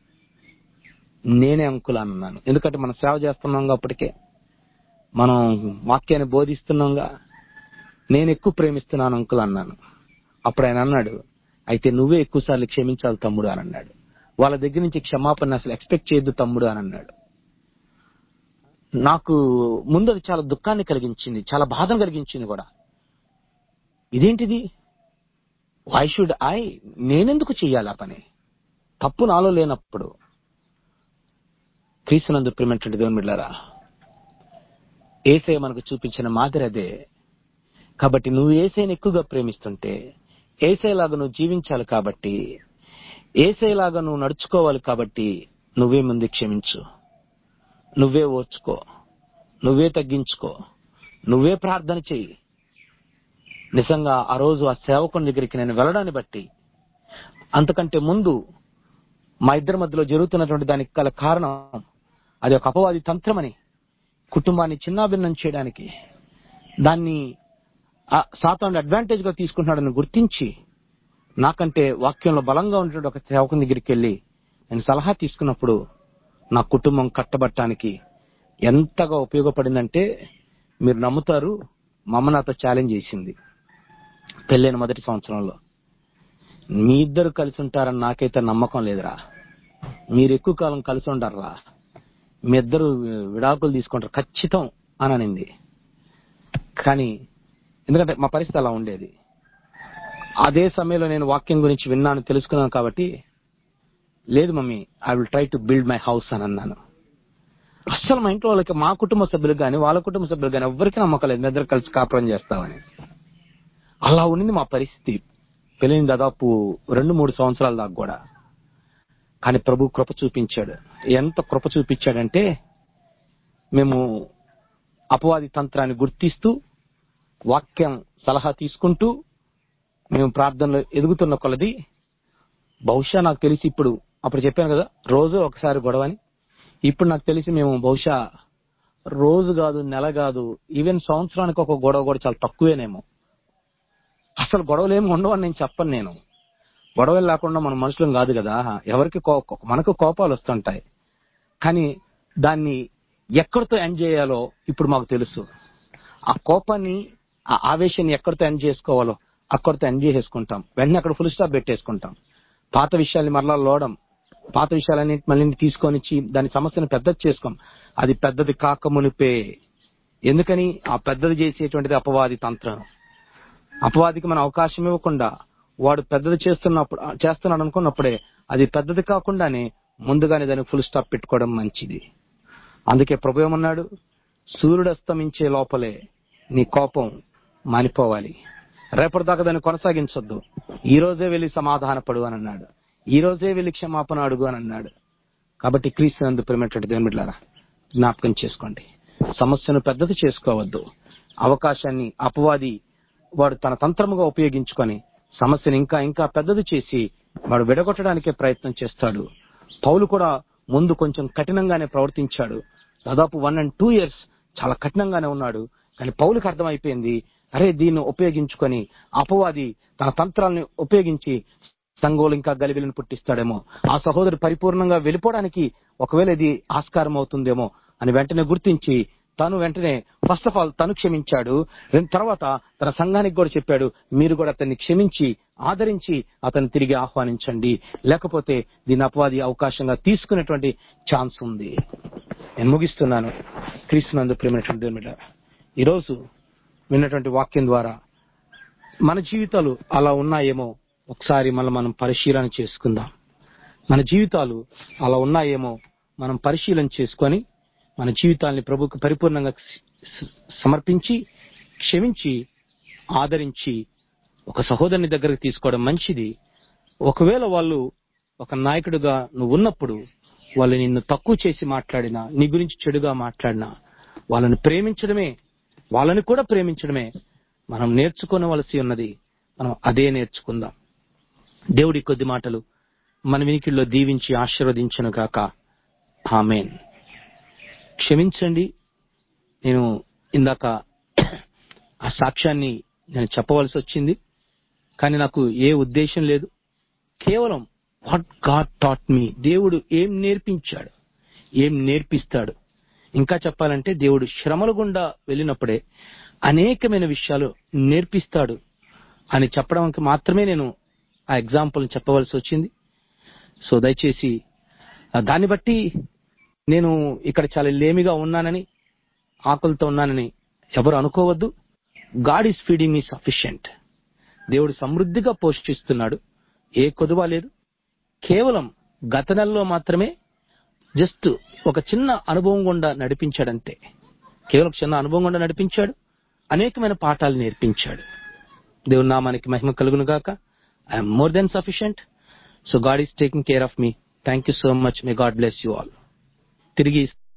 నేనే అంకుల్ అన్నాను ఎందుకంటే మనం సేవ చేస్తున్నాం అప్పటికే మనం వాక్యాన్ని బోధిస్తున్నాంగా నేను ఎక్కువ ప్రేమిస్తున్నాను అంకుల్ అన్నాను అప్పుడు ఆయన అన్నాడు అయితే నువ్వే ఎక్కువ సార్లు క్షమించాలి తమ్ముడు అని అన్నాడు వాళ్ళ దగ్గర నుంచి క్షమాపణ అసలు ఎక్స్పెక్ట్ చేయొద్దు తమ్ముడు అని అన్నాడు నాకు ముందు అది చాలా దుఃఖాన్ని కలిగించింది చాలా బాధను కలిగించింది కూడా ఇదేంటిది వై షుడ్ ఐ నేనెందుకు చెయ్యాలి ఆ పని తప్పు నాలో లేనప్పుడు క్రీస్తునందు ప్రేమటువంటి దేవుని బిడ్డారా ఏసే మనకు చూపించిన మాదిరి అదే కాబట్టి నువ్వు ఏసైని ఎక్కువగా ప్రేమిస్తుంటే ఏసైలాగా నువ్వు జీవించాలి కాబట్టి ఏసైలాగా నువ్వు నడుచుకోవాలి కాబట్టి నువ్వే ముందు క్షమించు నువ్వే ఓర్చుకో నువ్వే తగ్గించుకో నువ్వే ప్రార్థన చెయ్యి నిజంగా ఆ రోజు ఆ సేవకుని దగ్గరికి నేను వెళ్ళడాన్ని బట్టి అంతకంటే ముందు మా ఇద్దరి మధ్యలో జరుగుతున్నటువంటి దానికి గల కారణం అది ఒక అపవాది తంత్రమని కుటుంబాన్ని చిన్నాభిన్నం చేయడానికి దాన్ని ఆ సాతాను అడ్వాంటేజ్ గా తీసుకుంటున్నాడని గుర్తించి నాకంటే వాక్యంలో బలంగా ఉన్నటువంటి ఒక సేవకుని దగ్గరికి వెళ్ళి నేను సలహా తీసుకున్నప్పుడు నా కుటుంబం కట్టబట్టడానికి ఎంతగా ఉపయోగపడిందంటే మీరు నమ్ముతారు మా అమ్మ నాతో ఛాలెంజ్ చేసింది పెళ్ళైన మొదటి సంవత్సరంలో మీ ఇద్దరు కలిసి ఉంటారని నాకైతే నమ్మకం లేదురా మీరు ఎక్కువ కాలం కలిసి ఉండర్రా మీ ఇద్దరు విడాకులు తీసుకుంటారు ఖచ్చితం అని అనింది కానీ ఎందుకంటే మా పరిస్థితి అలా ఉండేది అదే సమయంలో నేను వాక్యం గురించి విన్నాను తెలుసుకున్నాను కాబట్టి లేదు mummy I will try to build my house అని అన్నాను అస్సలు మా ఇంట్లో వాళ్ళకి మా కుటుంబ సభ్యులకు కానీ వాళ్ళ కుటుంబ సభ్యులు కానీ ఎవరికి నమ్మకం లేదు మీ ఇద్దరు కలిసి కాపురం చేస్తామని అలా ఉండింది మా పరిస్థితి పెళ్ళిన దాదాపు రెండు మూడు సంవత్సరాల దాకా కూడా కానీ ప్రభు కృప చూపించాడు ఎంత కృప చూపించాడంటే మేము అపవాది తంత్రాన్ని గుర్తిస్తూ వాక్యం సలహా తీసుకుంటూ మేము ప్రార్థనలో ఎదుగుతున్న కొలది బహుశా నాకు తెలిసి ఇప్పుడు అప్పుడు చెప్పాను కదా రోజు ఒకసారి గొడవని ఇప్పుడు నాకు తెలిసి మేము బహుశా రోజు కాదు నెల కాదు ఈవెన్ సంవత్సరానికి ఒక గొడవ కూడా చాలా తక్కువేనేమో అసలు గొడవలు ఏమి ఉండవని నేను చెప్పను నేను గొడవలు లేకుండా మనం మనుషులం కాదు కదా ఎవరికి కో- మనకు కోపాలు వస్తుంటాయి కానీ దాన్ని ఎక్కడితో ఎండ్ చేయాలో ఇప్పుడు మాకు తెలుసు ఆ కోపాన్ని ఆ ఆవేశాన్ని ఎక్కడితో ఎండ్ చేసుకోవాలో అక్కడితో ఎండ్ చేసేసుకుంటాం వెంటనే అక్కడ ఫుల్ స్టాప్ పెట్టేసుకుంటాం పాత విషయాల్ని మరలా లోడం పాత విషయాలన్నీ మళ్ళీ తీసుకొని ఇచ్చి దాని సమస్యను పెద్దది చేసుకోం అది పెద్దది కాక మునిపే ఎందుకని ఆ పెద్దది చేసేటువంటిది అపవాది తంత్రం అపవాదికి మనం అవకాశం ఇవ్వకుండా వాడు పెద్దది చేస్తున్నప్పుడు చేస్తున్నాడు అనుకున్నప్పుడే అది పెద్దది కాకుండానే ముందుగానే దానికి ఫుల్ స్టాప్ పెట్టుకోవడం మంచిది అందుకే ప్రభు ఏమన్నాడు సూర్యుడు అస్తమించే లోపలే నీ కోపం మానిపోవాలి రేపటి దాకా దాన్ని కొనసాగించొద్దు ఈ రోజే వెళ్ళి సమాధానపడు అని అన్నాడు ఈ రోజే వెళ్ళి క్షమాపణ అడుగు అని అన్నాడు కాబట్టి క్రీస్తునందు ప్రేమటువంటి దేవుడిలారా జ్ఞాపకం చేసుకోండి సమస్యను పెద్దది చేసుకోవద్దు అవకాశాన్ని అపవాది వాడు తన తంత్రముగా ఉపయోగించుకొని సమస్యను ఇంకా ఇంకా పెద్దది చేసి వాడు విడగొట్టడానికే ప్రయత్నం చేస్తాడు పౌలు కూడా ముందు కొంచెం కఠినంగానే ప్రవర్తించాడు దాదాపు వన్ అండ్ టూ ఇయర్స్ చాలా కఠినంగానే ఉన్నాడు కానీ పౌలుకి అర్థమైపోయింది అరే దీన్ని ఉపయోగించుకొని అపవాది తన తంత్రాలను ఉపయోగించి సంఘోలు ఇంకా గలిబిలను పుట్టిస్తాడేమో ఆ సహోదరు పరిపూర్ణంగా వెళ్ళిపోవడానికి ఒకవేళ ఇది ఆస్కారం అవుతుందేమో అని వెంటనే గుర్తించి తను వెంటనే ఫస్ట్ ఆఫ్ ఆల్ తను క్షమించాడు రెండు తర్వాత తన సంఘానికి కూడా చెప్పాడు మీరు కూడా అతన్ని క్షమించి ఆదరించి అతన్ని తిరిగి ఆహ్వానించండి లేకపోతే దీని అపవాది అవకాశంగా తీసుకునేటువంటి ఛాన్స్ ఉంది నేను ముగిస్తున్నాను క్రీస్తునందు ప్రేమైనటువంటి దేవుని బిడ్డ. ఈరోజు విన్నటువంటి వాక్యం ద్వారా మన జీవితాలు అలా ఉన్నాయేమో ఒకసారి మళ్ళీ మనం పరిశీలన చేసుకుందాం మన జీవితాలు అలా ఉన్నాయేమో మనం పరిశీలన చేసుకొని మన జీవితాల్ని ప్రభుకు పరిపూర్ణంగా స- సమర్పించి క్షమించి ఆదరించి ఒక సహోదరుని దగ్గరకు తీసుకోవడం మంచిది ఒకవేళ వాళ్ళు ఒక నాయకుడిగా నువ్వు ఉన్నప్పుడు వాళ్ళు నిన్ను తక్కువ చేసి మాట్లాడినా నీ గురించి చెడుగా మాట్లాడినా వాళ్ళని ప్రేమించడమే వాళ్ళని కూడా ప్రేమించడమే మనం నేర్చుకోవలసి ఉన్నది మనం అదే నేర్చుకుందాం దేవుడి కొద్ది మాటలు మన వినికిల్లో దీవించి ఆశీర్వదించను గాక ఆమెన్ క్షమించండి నేను ఇందాక ఆ సాక్ష్యాన్ని నేను చెప్పవలసి వచ్చింది కానీ నాకు ఏ ఉద్దేశం లేదు కేవలం వాట్ గాడ్ టాట్ మీ దేవుడు ఏం నేర్పించాడు ఏం నేర్పిస్తాడు ఇంకా చెప్పాలంటే దేవుడు శ్రమల గుండా వెళ్ళినప్పుడే అనేకమైన విషయాలు నేర్పిస్తాడు అని చెప్పడానికి మాత్రమే నేను ఆ ఎగ్జాంపుల్ చెప్పవలసి వచ్చింది సో దయచేసి ఆ దాన్ని బట్టి నేను ఇక్కడ చాలా లేమిగా ఉన్నానని ఆకలితో ఉన్నానని ఎవరు అనుకోవద్దు God is feeding me sufficient దేవుడు సమృద్ధిగా పోషిస్తున్నాడు ఏ కొదువ లేదు కేవలం గత నెలలో మాత్రమే జస్ట్ ఒక చిన్న అనుభవం గుండా నడిపించాడంతే కేవలం చిన్న అనుభవం గుండా నడిపించాడు అనేకమైన పాఠాలు నేర్పించాడు దేవుని నామానికి మహిమ కలుగును గాక I'm more than sufficient so God is taking care of me thank you so much may God bless you all తిరిగి